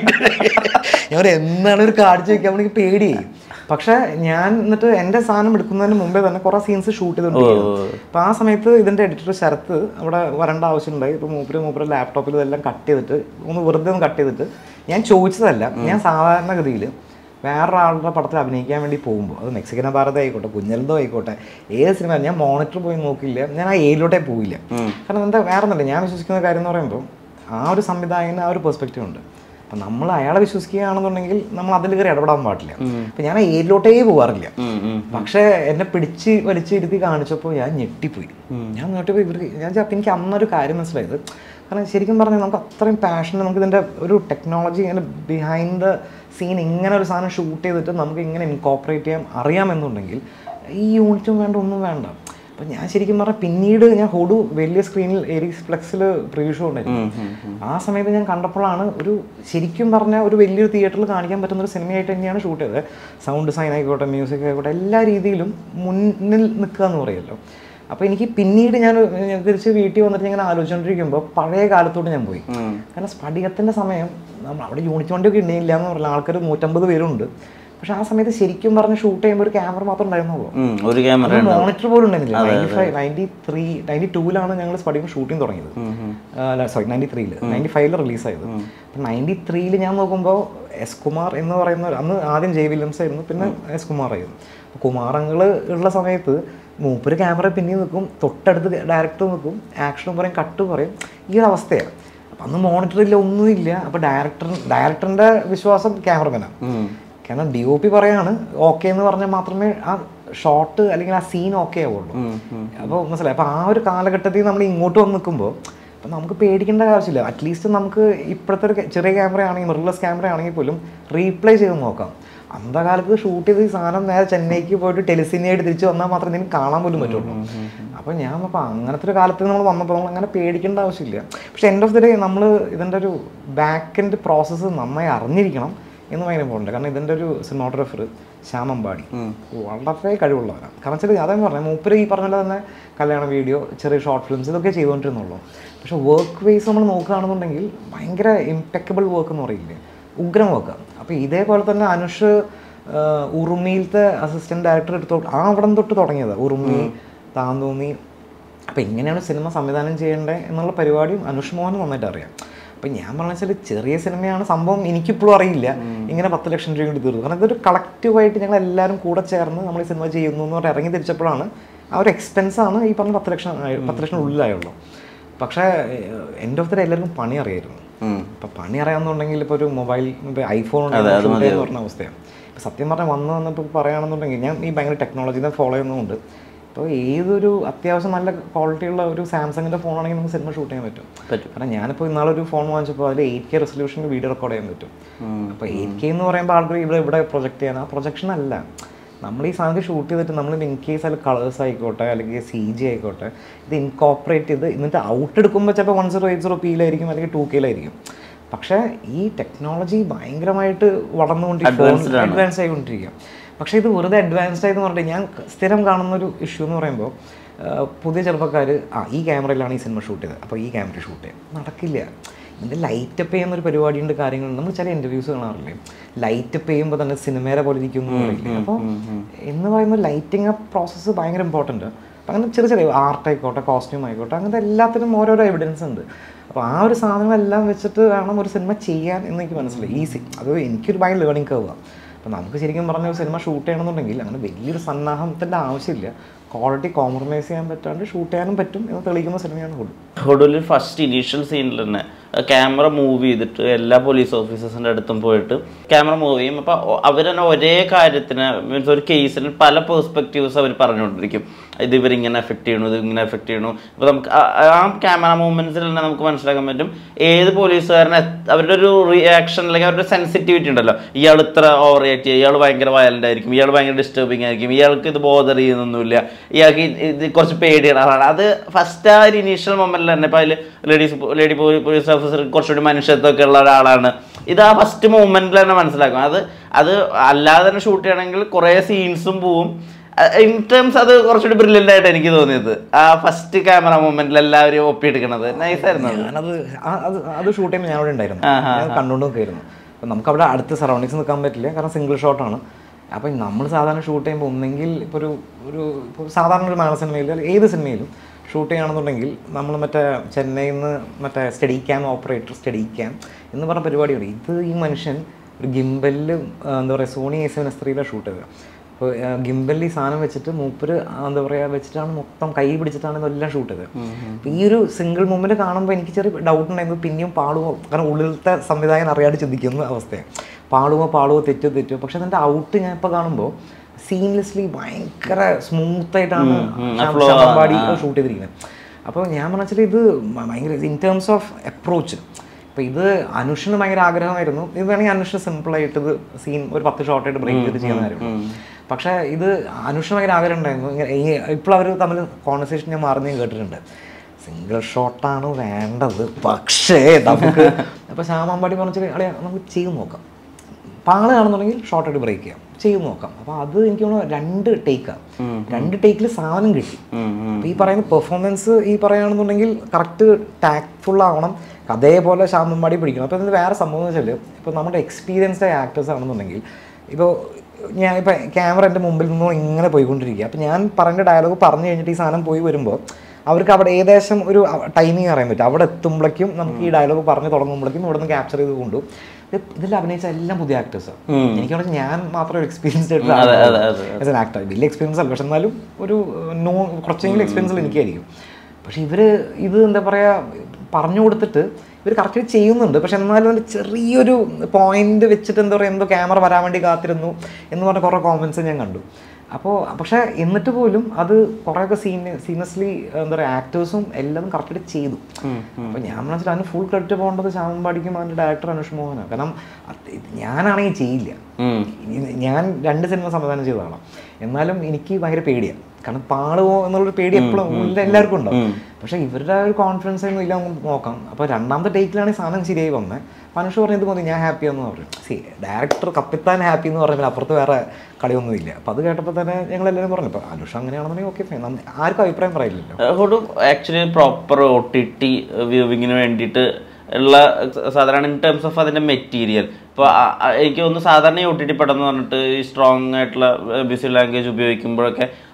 ഞാൻ ഒരു എന്താണ് ഒരു കാണിച്ചു വെക്കാൻ എനിക്ക് പേടിയായി പക്ഷെ ഞാൻ എന്നിട്ട് എൻ്റെ സാധനം എടുക്കുന്നതിന് മുമ്പേ തന്നെ കുറേ സീൻസ് ഷൂട്ട് ചെയ്തിട്ടുണ്ട് അപ്പോൾ ആ സമയത്ത് ഇതിൻ്റെ എഡിറ്റർ ശരത്ത് അവിടെ വരേണ്ട ആവശ്യമുണ്ടായി ഇപ്പോൾ മൂപ്പര് മൂപ്പര് ലാപ്ടോപ്പിൽ ഇതെല്ലാം കട്ട് ചെയ്തിട്ട് ഒന്ന് വെറുതെ ഒന്ന് കട്ട് ചെയ്തിട്ട് ഞാൻ ചോദിച്ചതല്ല ഞാൻ സാധാരണഗതിയിൽ വേറൊരാളുടെ പടത്തിൽ അഭിനയിക്കാൻ വേണ്ടി പോകുമ്പോൾ അത് മെക്സിക്കൻ ഭാരത ആയിക്കോട്ടെ കുഞ്ഞെന്തോ ആയിക്കോട്ടെ ഏത് സിനിമ ഞാൻ മോണിറ്റർ പോയി നോക്കില്ല ഞാൻ ആ ഏരിലോട്ടേ പോയില്ല കാരണം എന്താ വേറെ ഒന്നല്ല ഞാൻ വിശ്വസിക്കുന്ന കാര്യം എന്ന് പറയുമ്പോൾ ആ ഒരു സംവിധായകന് ആ ഒരു പെർസ്പെക്റ്റീവ് ഉണ്ട് അപ്പം നമ്മൾ അയാളെ വിശ്വസിക്കുകയാണെന്നുണ്ടെങ്കിൽ നമ്മൾ അതിൽ കയറി ഇടപെടാൻ പാടില്ല അപ്പം ഞാൻ ആ ഏരിലോട്ടേ പോകാറില്ല പക്ഷേ എന്നെ പിടിച്ച് വലിച്ച് ഇരുത്തി കാണിച്ചപ്പോൾ ഞാൻ ഞെട്ടിപ്പോയി ഞാൻ ഞെട്ടിപ്പോയി ഇവർക്ക് ഞാൻ അപ്പം എനിക്ക് അന്നൊരു കാര്യം മനസ്സിലായത് കാരണം ശരിക്കും പറഞ്ഞാൽ നമുക്ക് അത്രയും പാഷൻ നമുക്ക് ഇതിൻ്റെ ഒരു ടെക്നോളജി ഇങ്ങനെ ബിഹൈൻഡ് ദ സീൻ ഇങ്ങനെ ഒരു സാധനം ഷൂട്ട് ചെയ്തിട്ട് നമുക്ക് ഇങ്ങനെ ഇൻകോപ്പറേറ്റ് ചെയ്യാൻ അറിയാമെന്നുണ്ടെങ്കിൽ ഈ യൂണിറ്റും വേണ്ട ഒന്നും വേണ്ട അപ്പം ഞാൻ ശരിക്കും പറഞ്ഞാൽ പിന്നീട് ഞാൻ ഹോഡു വലിയ സ്ക്രീനിൽ എരിക്സ് ഫ്ലെക്സിൽ പ്രിവ്യൂ ഷോ ഉണ്ടായിരുന്നു ആ സമയത്ത് ഞാൻ കണ്ടപ്പോഴാണ് ഒരു ശരിക്കും പറഞ്ഞാൽ ഒരു വലിയൊരു തിയേറ്ററിൽ കാണിക്കാൻ പറ്റുന്ന ഒരു സിനിമയായിട്ട് തന്നെയാണ് ഷൂട്ട് ചെയ്തത് സൗണ്ട് ഡിസൈൻ ആയിക്കോട്ടെ മ്യൂസിക് ആയിക്കോട്ടെ എല്ലാ രീതിയിലും മുന്നിൽ നിൽക്കുക എന്ന് പറയുമല്ലോ അപ്പോൾ എനിക്ക് പിന്നീട് ഞാൻ ഞാൻ തിരിച്ച് വീട്ടിൽ വന്നിട്ട് ഇങ്ങനെ ആലോചിച്ചുകൊണ്ടിരിക്കുമ്പോൾ പഴയ കാലത്തോട്ട് ഞാൻ പോയി കാരണം സ്ഫടികത്തിൻ്റെ സമയം നമ്മൾ അവിടെ യൂണിറ്റ് വണ്ടിയൊക്കെ ഉണ്ടായില്ല എന്ന് പറഞ്ഞാൽ ആൾക്കാർ നൂറ്റമ്പത് പേരുണ്ട് പക്ഷെ ആ സമയത്ത് ശരിക്കും പറഞ്ഞ് ഷൂട്ട് ചെയ്യുമ്പോൾ ഒരു ക്യാമറ മാത്രം ഉണ്ടായിരുന്നുള്ളൂ ഉം, ഒരു ക്യാമറ മോണിറ്റർ പോലും ഉണ്ടായിരുന്നില്ല ninety five ninety three ninety ടൂവിലാണ് ഞങ്ങൾ സ്പടികം ഷൂട്ടിംഗ് തുടങ്ങിയത് അല്ല സോറി നയൻറ്റി ത്രീയിൽ നയൻറ്റി ഫൈവിൽ റിലീസായത് അപ്പം നയൻറ്റി ത്രീയിൽ ഞാൻ നോക്കുമ്പോൾ എസ് കുമാർ എന്ന് പറയുന്ന ഒരു- അന്ന് ആദ്യം ജയ് വില്യംസ് ആയിരുന്നു പിന്നെ എസ് കുമാർ ആയിരുന്നു അപ്പോൾ കുമാറങ്ങൾ ഉള്ള സമയത്ത് മൂപ്പര് ക്യാമറ പിന്നെ നിൽക്കും തൊട്ടടുത്ത് ഡയറക്ടർ നിൽക്കും ആക്ഷനും പറയും കട്ട് പറയും ഈ ഒരു അവസ്ഥയാണ് അപ്പം അന്ന് മോണിറ്റർ ഇല്ല ഒന്നുമില്ല അപ്പോൾ ഡയറക്ടർ ഡയറക്ടറിൻ്റെ വിശ്വാസം ക്യാമറമാനാണ് കാരണം ഡി ഒ പി പറയാണ് ഓക്കെ എന്ന് പറഞ്ഞാൽ മാത്രമേ ആ ഷോട്ട് അല്ലെങ്കിൽ ആ സീൻ ഓക്കെ ആവുള്ളൂ അപ്പോൾ മനസ്സിലായി അപ്പോൾ ആ ഒരു കാലഘട്ടത്തിൽ നമ്മൾ ഇങ്ങോട്ട് വന്ന് നിൽക്കുമ്പോൾ അപ്പം നമുക്ക് പേടിക്കേണ്ട ആവശ്യമില്ല അറ്റ്ലീസ്റ്റ് നമുക്ക് ഇപ്പോഴത്തെ ഒരു ചെറിയ ക്യാമറ ആണെങ്കിൽ മിറർലെസ് ക്യാമറ ആണെങ്കിൽ പോലും റീപ്ലേ ചെയ്ത് നോക്കാം അന്ത കാലത്ത് ഷൂട്ട് ചെയ്ത് ഈ സാധനം നേരെ ചെന്നൈക്ക് പോയിട്ട് ടെലിസിനിയായിട്ട് തിരിച്ച് വന്നാൽ മാത്രമേ ഇതിന് കാണാൻ പോലും പറ്റുള്ളൂ അപ്പോൾ ഞാൻ അപ്പോൾ അങ്ങനത്തെ ഒരു കാലത്ത് നമ്മൾ വന്നപ്പോൾ നമ്മൾ അങ്ങനെ പേടിക്കേണ്ട ആവശ്യമില്ല പക്ഷേ എൻഡ് ഓഫ് ദി ഡേ നമ്മൾ ഇതിൻ്റെ ഒരു ബാക്ക് എൻഡ് പ്രോസസ്സ് നന്നായി അറിഞ്ഞിരിക്കണം എന്ന് ഭയങ്കര ഇമ്പോർട്ടൻ്റ് കാരണം ഇതിൻ്റെ ഒരു സിനിമാട്ടോഗ്രാഫർ ശ്യാം അമ്പാടി വളരെ കഴിവുള്ളവരാണ് കാരണം വെച്ചാൽ അതേ പറഞ്ഞു മൂപ്പര് ഈ പറഞ്ഞ പോലെ തന്നെ കല്യാണ വീഡിയോ ചെറിയ ഷോർട്ട് ഫിലിംസ് ഇതൊക്കെ ചെയ്തുകൊണ്ടിരുന്നുള്ളൂ പക്ഷെ വർക്ക് വൈസ് നമ്മൾ നോക്കുകയാണെന്നുണ്ടെങ്കിൽ ഭയങ്കര ഇമ്പെക്കബിൾ വർക്ക് എന്ന് പറയില്ലേ ഉഗ്രം വർക്കാണ് അപ്പോൾ ഇതേപോലെ തന്നെ അനുഷ് ആ, ഉറുമിയിലത്തെ അസിസ്റ്റന്റ് ഡയറക്ടർ എടുത്തോ ആ അവിടെ തൊട്ട് തുടങ്ങിയത് ഉറുമി താന്തോന്നി അപ്പോൾ എങ്ങനെയാണ് സിനിമ സംവിധാനം ചെയ്യേണ്ടത് എന്നുള്ള പരിപാടിയും അനുഷ് മോഹൻ നന്നായിട്ട് അറിയാം അപ്പം ഞാൻ പറഞ്ഞ വെച്ചാൽ ചെറിയ സിനിമയാണ് സംഭവം എനിക്കിപ്പോഴും അറിയില്ല ഇങ്ങനെ പത്ത് ലക്ഷം രൂപ കൊണ്ട് തീർന്നു കാരണം ഇതൊരു കളക്റ്റീവായിട്ട് ഞങ്ങൾ എല്ലാവരും കൂടെ ചേർന്ന് നമ്മൾ ഈ സിനിമ ചെയ്യുന്നു എന്ന് പറഞ്ഞ് ഇറങ്ങി തിരിച്ചപ്പോഴാണ് ആ ഒരു എക്സ്പെൻസ് ആണ് ഈ പറഞ്ഞ പത്ത് ലക്ഷം ആയ- പത്ത് ലക്ഷം ഉള്ളിലായുള്ളൂ പക്ഷേ എൻ്റെ ഓഫ് എല്ലാവർക്കും പണി അറിയായിരുന്നു ഉം. ഇപ്പം പണി അറിയാമെന്നുണ്ടെങ്കിൽ ഇപ്പോൾ ഒരു മൊബൈൽ ഐഫോൺ പറഞ്ഞ അവസ്ഥയാണ് ഇപ്പം സത്യം പറഞ്ഞാൽ വന്ന് വന്നപ്പോൾ പറയുകയാണെന്നുണ്ടെങ്കിൽ ഞാൻ ഈ ഭയങ്കര ടെക്നോളജിനെ ഫോളോ ചെയ്യുന്നതുകൊണ്ട് ഇപ്പോൾ ഏതൊരു അത്യാവശ്യം നല്ല ക്വാളിറ്റിയുള്ള ഒരു സാംസങ്ങിൻ്റെ ഫോണാണെങ്കിൽ നമുക്ക് സിനിമ ഷൂട്ട് ചെയ്യാൻ പറ്റും പറ്റും. കാരണം ഞാനിപ്പോൾ ഇന്നാളൊരു ഫോൺ വാങ്ങിച്ചപ്പോൾ അതിൽ എയ്റ്റ് കെ റെസൊല്യൂഷനിൽ വീഡിയോ റെക്കോർഡ് ചെയ്യാൻ പറ്റും ഉം. അപ്പോൾ എയ്റ്റ് കെ എന്ന് പറയുമ്പോൾ ആൾക്കാർ ഇവിടെ ഇവിടെ പ്രൊജക്റ്റ് ചെയ്യാൻ ആ പ്രൊജക്ഷൻ അല്ല നമ്മൾ ഈ സാധനം ഷൂട്ട് ചെയ്തിട്ട് നമ്മൾ ഇൻ കേസ് അതിൽ കളേഴ്സ് ആയിക്കോട്ടെ അല്ലെങ്കിൽ സി ജി ആയിക്കോട്ടെ ഇത് ഇൻകോപ്പറേറ്റ് ചെയ്ത് എന്നിട്ട് ഔട്ട് എടുക്കുമ്പോൾ ചിലപ്പോൾ വൺ സീറോ എയ്റ്റ് സീറോ പിയിലായിരിക്കും അല്ലെങ്കിൽ ടു കെയിലായിരിക്കും പക്ഷേ ഈ ടെക്നോളജി ഭയങ്കരമായിട്ട് വളർന്നുകൊണ്ടിരിക്കും അഡ്വാൻസ് ആയിക്കൊണ്ടിരിക്കുക പക്ഷേ ഇത് വെറുതെ അഡ്വാൻസ്ഡ് ആയെന്ന് പറഞ്ഞിട്ട് ഞാൻ സ്ഥിരം കാണുന്ന ഒരു ഇഷ്യൂ എന്ന് പറയുമ്പോൾ ആ, പുതിയ ചെറുപ്പക്കാർ ആ ഈ ക്യാമറയിലാണ് ഈ സിനിമ ഷൂട്ട് ചെയ്തത് അപ്പോൾ ഈ ക്യാമറ ഷൂട്ട് ചെയ്യാം നടക്കില്ല ഇതിൻ്റെ ലൈറ്റ് അപ്പ് ചെയ്യുന്ന ഒരു പരിപാടിയുണ്ട് കാര്യങ്ങളുണ്ട് നമ്മൾ ചില ഇൻ്റർവ്യൂസ് കാണാറില്ലേ ലൈറ്റ് അപ്പ് ചെയ്യുമ്പോൾ തന്നെ സിനിമയുടെ പോലെ ഇരിക്കുന്നു എന്ന് പറയില്ലേ അപ്പോൾ എന്ന് പറയുമ്പോൾ ലൈറ്റിംഗ് അപ്പ് പ്രോസസ്സ് ഭയങ്കര ഇമ്പോർട്ടൻ്റ് അപ്പം അങ്ങനെ ചെറിയ ചെറിയ ആർട്ട് ആയിക്കോട്ടെ കോസ്റ്റ്യൂം ആയിക്കോട്ടെ അങ്ങനത്തെ എല്ലാത്തിനും ഓരോരോ എവിഡൻസ് ഉണ്ട് അപ്പോൾ ആ ഒരു സാധനങ്ങളെല്ലാം വെച്ചിട്ട് വേണം ഒരു സിനിമ ചെയ്യാൻ എന്ന് എനിക്ക് മനസ്സിലായി ഈസി അത് എനിക്കൊരു ഭയങ്കര ലേണിംഗ് കർവാണ് അപ്പോൾ നമുക്ക് ശരിക്കും പറഞ്ഞ ഒരു സിനിമ ഷൂട്ട് ചെയ്യണമെന്നുണ്ടെങ്കിൽ അങ്ങനെ വലിയൊരു സന്നാഹത്തിൻ്റെ ആവശ്യമില്ല ക്വാളിറ്റി കോംപ്രമൈസ് ചെയ്യാൻ പറ്റാണ്ട് ഷൂട്ട് ചെയ്യാനും പറ്റും എന്ന് തെളിയിക്കുന്ന സിനിമയാണ് ഹുഡ് ഒടുവിൽ ഫസ്റ്റ് ഇനീഷ്യൽ സീനിൽ തന്നെ ക്യാമറ മൂവ് ചെയ്തിട്ട് എല്ലാ പോലീസ് ഓഫീസേഴ്സിൻ്റെ അടുത്തും പോയിട്ട് ക്യാമറ മൂവ് ചെയ്യും അപ്പോൾ അവർ തന്നെ ഒരേ കാര്യത്തിന് മീൻസ് ഒരു കേസിന് പല പെർസ്പെക്റ്റീവ്സ് അവർ പറഞ്ഞുകൊണ്ടിരിക്കും ഇത് ഇവരിങ്ങനെ എഫക്റ്റ് ചെയ്യണു ഇത് ഇങ്ങനെ എഫക്റ്റ് ചെയ്യണു അപ്പോൾ നമുക്ക് ആ- ആ ക്യാമറ മൂവ്മെൻറ്റ്സിൽ തന്നെ നമുക്ക് മനസ്സിലാക്കാൻ പറ്റും ഏത് പോലീസുകാരനെ അവരുടെ ഒരു റിയാക്ഷൻ അല്ലെങ്കിൽ അവരുടെ സെൻസിറ്റിവിറ്റി ഉണ്ടല്ലോ ഇയാൾ ഇത്ര ഓവർ റിയാക്ട് ചെയ്യുക ഇയാൾ ഭയങ്കര വയലൻ്റ് ആയിരിക്കും ഇയാൾ ഭയങ്കര ഡിസ്റ്റർബിങ് ആയിരിക്കും ഇയാൾക്ക് ഇത് ബോധർ ചെയ്യുന്നൊന്നുമില്ല ഇയാൾക്ക് ഇത് ഇത് കുറച്ച് പേടിയുള്ള ആളാണ് അത് ഫസ്റ്റ് ആ ഒരു ഇനീഷ്യൽ മൊമെന്റിൽ തന്നെ ഇപ്പോൾ അതിൽ ലേഡീസ് ലേഡി പോലീസ് ഓഫീസർ കുറച്ചുകൂടി മനുഷ്യത്വമൊക്കെ ഉള്ള ഒരാളാണ് ഇത് ആ ഫസ്റ്റ് മൂമെന്റിൽ തന്നെ മനസ്സിലാക്കും അത് അത് അല്ലാതെ തന്നെ ഷൂട്ട് ചെയ്യണമെങ്കിൽ കുറേ സീൻസും പോവും ഇൻ ടേംസ് അത് കുറച്ചുകൂടി ബ്രില്യൻ്റ് ആയിട്ട് എനിക്ക് തോന്നിയത് ആ ഫസ്റ്റ് ക്യാമറ മൂമെന്റിൽ എല്ലാവരും ഒപ്പിയെടുക്കണത് നൈസായിരുന്നു അത് ഞാനത് ആ- അത് അത് ഷൂട്ട് ചെയ്യുമ്പോൾ ഞാൻ അവിടെ ഉണ്ടായിരുന്നു ഞാൻ കണ്ടുകൊണ്ട് നിൽക്കായിരുന്നു അപ്പം നമുക്ക് അവിടെ അടുത്ത് സറൗണ്ടിങ്സ് നിൽക്കാൻ പറ്റില്ല കാരണം സിംഗിൾ ഷോട്ടാണ് അപ്പം നമ്മൾ സാധാരണ ഷൂട്ട് ചെയ്യുമ്പോൾ ഒന്നെങ്കിൽ ഇപ്പോൾ ഒരു ഒരു ഇപ്പോൾ സാധാരണ ഒരു മലയാള സിനിമയിൽ അല്ലെങ്കിൽ ഏത് സിനിമയിലും ഷൂട്ട് ചെയ്യുകയാണെന്നുണ്ടെങ്കിൽ നമ്മൾ മറ്റേ ചെന്നൈയിൽ നിന്ന് മറ്റേ steadicam operator steadicam എന്ന് പറഞ്ഞ പരിപാടിയുണ്ട് ഇത് ഈ മനുഷ്യൻ ഒരു ഗിംബലിൽ എന്താ പറയുക സോണി എ സെവൻ എസ് ത്രീയിലാണ് ഷൂട്ട് ചെയ്തത് അപ്പോൾ ഗിംബലിൽ ഈ സാധനം വെച്ചിട്ട് മൂപ്പര് ആ, എന്താ പറയുക വെച്ചിട്ടാണ് മൊത്തം കൈ പിടിച്ചിട്ടാണ് ഇതെല്ലാം ഷൂട്ട് ചെയ്തത് അപ്പോൾ ഈ ഒരു സിംഗിൾ മൂമെന്റ് കാണുമ്പോൾ എനിക്ക് ചെറിയ ഡൗട്ട് ഉണ്ടായിരുന്നു പിന്നെയും പാടുമോ കാരണം ഉള്ളിലത്തെ സംവിധായകൻ അറിയാതെ ചിന്തിക്കുന്ന അവസ്ഥയാണ് പാടുമോ പാടുമോ തെറ്റോ തെറ്റോ പക്ഷെ അതിൻ്റെ ഔട്ട് ഞാൻ ഇപ്പോൾ കാണുമ്പോൾ സീംലെസ്ലി ഭയങ്കര സ്മൂത്ത് ആയിട്ടാണ് ശാമ്പാടി ഷൂട്ട് ചെയ്തിരിക്കുന്നത് അപ്പോൾ ഞാൻ പറഞ്ഞാൽ ഇത് ഭയങ്കര ഇൻ ടേംസ് ഓഫ് അപ്രോച്ച് അപ്പോൾ ഇത് അനുഷിന് ഭയങ്കര ആഗ്രഹമായിരുന്നു ഇത് വേണമെങ്കിൽ അനുഷിന് സിമ്പിളായിട്ട് ഇത് സീൻ ഒരു പത്ത് ഷോർട്ടായിട്ട് ബ്രേക്ക് ചെയ്ത് ചെയ്യുന്നതായിരുന്നു പക്ഷേ ഇത് അനുഷിന് ഭയങ്കര ആഗ്രഹം ഉണ്ടായിരുന്നു ഇങ്ങനെ ഇപ്പോൾ അവർ തമ്മിൽ കോൺവെർസേഷൻ ഞാൻ മാറുന്ന ഞാൻ കേട്ടിട്ടുണ്ട് സിംഗിൾ ഷോട്ടാണ് വേണ്ടത് പക്ഷേ നമുക്ക് അപ്പോൾ ശ്യാമാമ്പാടി പറഞ്ഞിട്ട് അളിയാ നമുക്ക് ചെയ്ത് നോക്കാം പാള് കാണുന്നുണ്ടെങ്കിൽ ഷോർട്ടായിട്ട് ബ്രേക്ക് ചെയ്യാം ചെയ്ത് നോക്കാം അപ്പോൾ അത് എനിക്ക് തോന്നുന്നു രണ്ട് ടേക്കാണ് രണ്ട് ടേക്കിൽ സാധനം കിട്ടി അപ്പോൾ ഈ പറയുന്ന പെർഫോമൻസ് ഈ പറയുകയാണെന്നുണ്ടെങ്കിൽ കറക്റ്റ് ടാക്ട്ഫുൾ ആവണം അതേപോലെ ശാന്തമ്പാടി പിടിക്കണം അപ്പോൾ ഇതിന് വേറെ സംഭവം എന്ന് വെച്ചാൽ ഇപ്പോൾ നമ്മുടെ എക്സ്പീരിയൻസ്ഡ് ആക്ടേഴ്സ് ആണെന്നുണ്ടെങ്കിൽ ഇപ്പോൾ ഞാൻ ഇപ്പോൾ ക്യാമറ എൻ്റെ മുമ്പിൽ നിന്നും ഇങ്ങനെ പോയിക്കൊണ്ടിരിക്കുക അപ്പോൾ ഞാൻ പറഞ്ഞ ഡയലോഗ് പറഞ്ഞു കഴിഞ്ഞിട്ട് ഈ സാധനം പോയി വരുമ്പോൾ അവർക്ക് അവിടെ ഏകദേശം ഒരു ടൈമിങ് അറിയാൻ പറ്റും അവിടെ എത്തുമ്പോഴേക്കും നമുക്ക് ഈ ഡയലോഗ് പറഞ്ഞു തുടങ്ങുമ്പോഴേക്കും ഇവിടെ നിന്ന് ക്യാപ്ചർ ചെയ്ത് കൊണ്ടു ഇത് ഇതിൽ അഭിനയിച്ച എല്ലാം പുതിയ ആക്ടേഴ്സാണ് എനിക്ക് തോന്നുന്നു ഞാൻ മാത്രം ഒരു എക്സ്പീരിയൻസ്ഡ് ആയിട്ടുള്ള ആക്ടർ വലിയ എക്സ്പീരിയൻസ് അല്ല പക്ഷെ എന്നാലും ഒരു നോ കുറച്ചെങ്കിലും എക്സ്പീരിയൻസ് എനിക്കായിരിക്കും പക്ഷെ ഇവർ ഇത് എന്താ പറയുക പറഞ്ഞു കൊടുത്തിട്ട് ഇവർ കറക്റ്റ് ചെയ്യുന്നുണ്ട് പക്ഷെ എന്നാലും അതിൻ്റെ ചെറിയൊരു പോയിന്റ് വെച്ചിട്ട് എന്താ പറയുക എന്തോ ക്യാമറ വരാൻ വേണ്ടി കാത്തിരുന്നു എന്ന് പറഞ്ഞ കുറേ കോമൻസ് ഞാൻ കണ്ടു അപ്പോൾ പക്ഷേ എന്നിട്ട് പോലും അത് കുറേയൊക്കെ സീന സീനിയസ്ലി എന്താ പറയുക ആക്ടേഴ്സും എല്ലാം കറക്റ്റായിട്ട് ചെയ്തു അപ്പോൾ ഞാൻ മനസ്സിലായി അതിന് ഫുൾ ക്രെഡിറ്റ് പോകേണ്ടത് ശ്യാമമ്പാടിക്കും അതിൻ്റെ ഡയറക്ടർ അനുഷ് മോഹനാണ് കാരണം അത് ഞാനാണെങ്കിൽ ചെയ്യില്ല ഇനി ഞാൻ രണ്ട് സിനിമ സംവിധാനം ചെയ്തതാണ് എന്നാലും എനിക്ക് ഭയങ്കര പേടിയാണ് കാരണം പാളുമോ എന്നുള്ളൊരു പേടി എപ്പോഴും ഉള്ളിൽ എല്ലാവർക്കും ഉണ്ടാവും പക്ഷേ ഇവരുടെ ആ ഒരു കോൺഫിഡൻസ് ഒന്നും ഇല്ല നമുക്ക് നോക്കാം അപ്പോൾ രണ്ടാമത്തെ ടേക്കിലാണ് ഈ സാധനം ശരിയായി വന്നത് അപ്പോൾ അനുഷ് പറഞ്ഞത് മതി ഞാൻ ഹാപ്പിയാന്ന് പറഞ്ഞു സി ഡയറക്ടർ കപ്പിത്താൻ ഹാപ്പി എന്ന് പറഞ്ഞാൽ അപ്പുറത്ത് വേറെ കളിയൊന്നുമില്ല അപ്പോൾ അത് കേട്ടപ്പോൾ തന്നെ ഞങ്ങൾ എല്ലാവരും പറഞ്ഞു ഇപ്പോൾ അനുഷ് അങ്ങനെയാണെന്നുണ്ടെങ്കിൽ ഓക്കെ ഫൈൻ ആർക്കും അഭിപ്രായം പറയില്ലല്ലോ ഒരു actually proper O T T വ്യൂവിങ്ങിന് വേണ്ടിയിട്ട് ഉള്ള സാധാരണ ഇൻ ടേംസ് ഓഫ് അതിൻ്റെ മെറ്റീരിയൽ ഇപ്പോൾ എനിക്ക് തോന്നുന്നു സാധാരണ ഒ ടി ടി പടം എന്ന് പറഞ്ഞിട്ട് ഈ സ്ട്രോങ് ആയിട്ടുള്ള ബിസി ലാംഗ്വേജ് ഉപയോഗിക്കുമ്പോഴൊക്കെ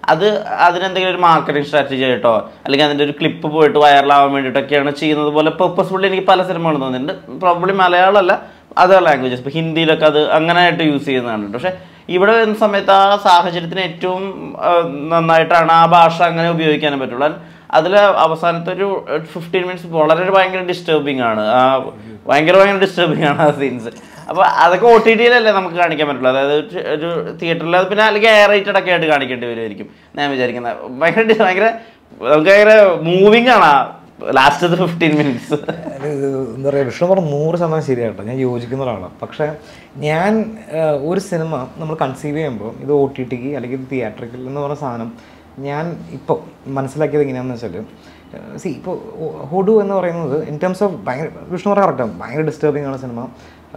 അത് അതിനെന്തെങ്കിലും ഒരു മാർക്കറ്റിംഗ് സ്ട്രാറ്റജി ആയിട്ടോ അല്ലെങ്കിൽ അതിൻ്റെ ഒരു ക്ലിപ്പ് പോയിട്ട് വൈറലാവാൻ വേണ്ടിയിട്ടൊക്കെയാണ് ചെയ്യുന്നത് പോലെ പേർപ്പസ്ഫുള്ളി എനിക്ക് പല സിനിമകളും തോന്നിയിട്ടുണ്ട് പ്രോബ്ലി മലയാളമല്ല അതർ ലാംഗ്വേജസ് ഇപ്പോൾ ഹിന്ദിയിലൊക്കെ അത് അങ്ങനെ ആയിട്ട് യൂസ് ചെയ്യുന്നതാണ് പക്ഷേ ഇവിടെ വരുന്ന സമയത്ത് ആ സാഹചര്യത്തിന് ഏറ്റവും ആ, നന്നായിട്ടാണ് ആ ഭാഷ അങ്ങനെ ഉപയോഗിക്കാനും പറ്റുള്ളൂ അതിൽ അവസാനത്തെ ഒരു ഫിഫ്റ്റീൻ മിനിറ്റ്സ് വളരെ ഒരു ഭയങ്കര ഡിസ്റ്റർബിങ് ആണ് ആ ഭയങ്കര ഭയങ്കര ഡിസ്റ്റർബിങ് ആണ് ആ സീൻസ് അപ്പോൾ അതൊക്കെ ഒ ടി ടിയിലല്ലേ നമുക്ക് കാണിക്കാൻ പറ്റുള്ളൂ അതായത് ഒരു- ഒരു തിയേറ്ററിൽ അത് പിന്നെ അല്ലെങ്കിൽ എയർ റേറ്റഡ് ഒക്കെ ആയിട്ട് കാണിക്കേണ്ടി വരുമായിരിക്കും ഞാൻ വിചാരിക്കുന്നത് ഭയങ്കര ഡി- ഭയങ്കര നമുക്ക് ഭയങ്കര മൂവിങ് ആണ് ആ ലാസ്റ്റത്തെ ഫിഫ്റ്റീൻ മിനിറ്റ്സ് അത് ഇത് എന്താ പറയുക വിഷ്ണു പറഞ്ഞ നൂറ് ശതമാനം ശരിയാട്ടോ ഞാൻ യോജിക്കുന്ന ഒരാളാണ് പക്ഷേ ഞാൻ ആ, ഒരു സിനിമ നമ്മൾ കൺസീവ് ചെയ്യുമ്പോൾ ഇത് ഒ ടി ടിക്ക് അല്ലെങ്കിൽ തിയേറ്ററിക്കൽ എന്ന് പറയുന്ന സാധനം ഞാൻ ഇപ്പോൾ മനസ്സിലാക്കിയത് എങ്ങനെയാണെന്ന് വെച്ചാൽ സി ഇപ്പോൾ ഹുഡു എന്ന് പറയുന്നത് ഇൻ ടേംസ് ഓഫ് ഭയങ്കര വിഷ്ണു പറഞ്ഞ കറക്റ്റാണ് ഭയങ്കര ഡിസ്റ്റർബിംഗ് ആണ് സിനിമ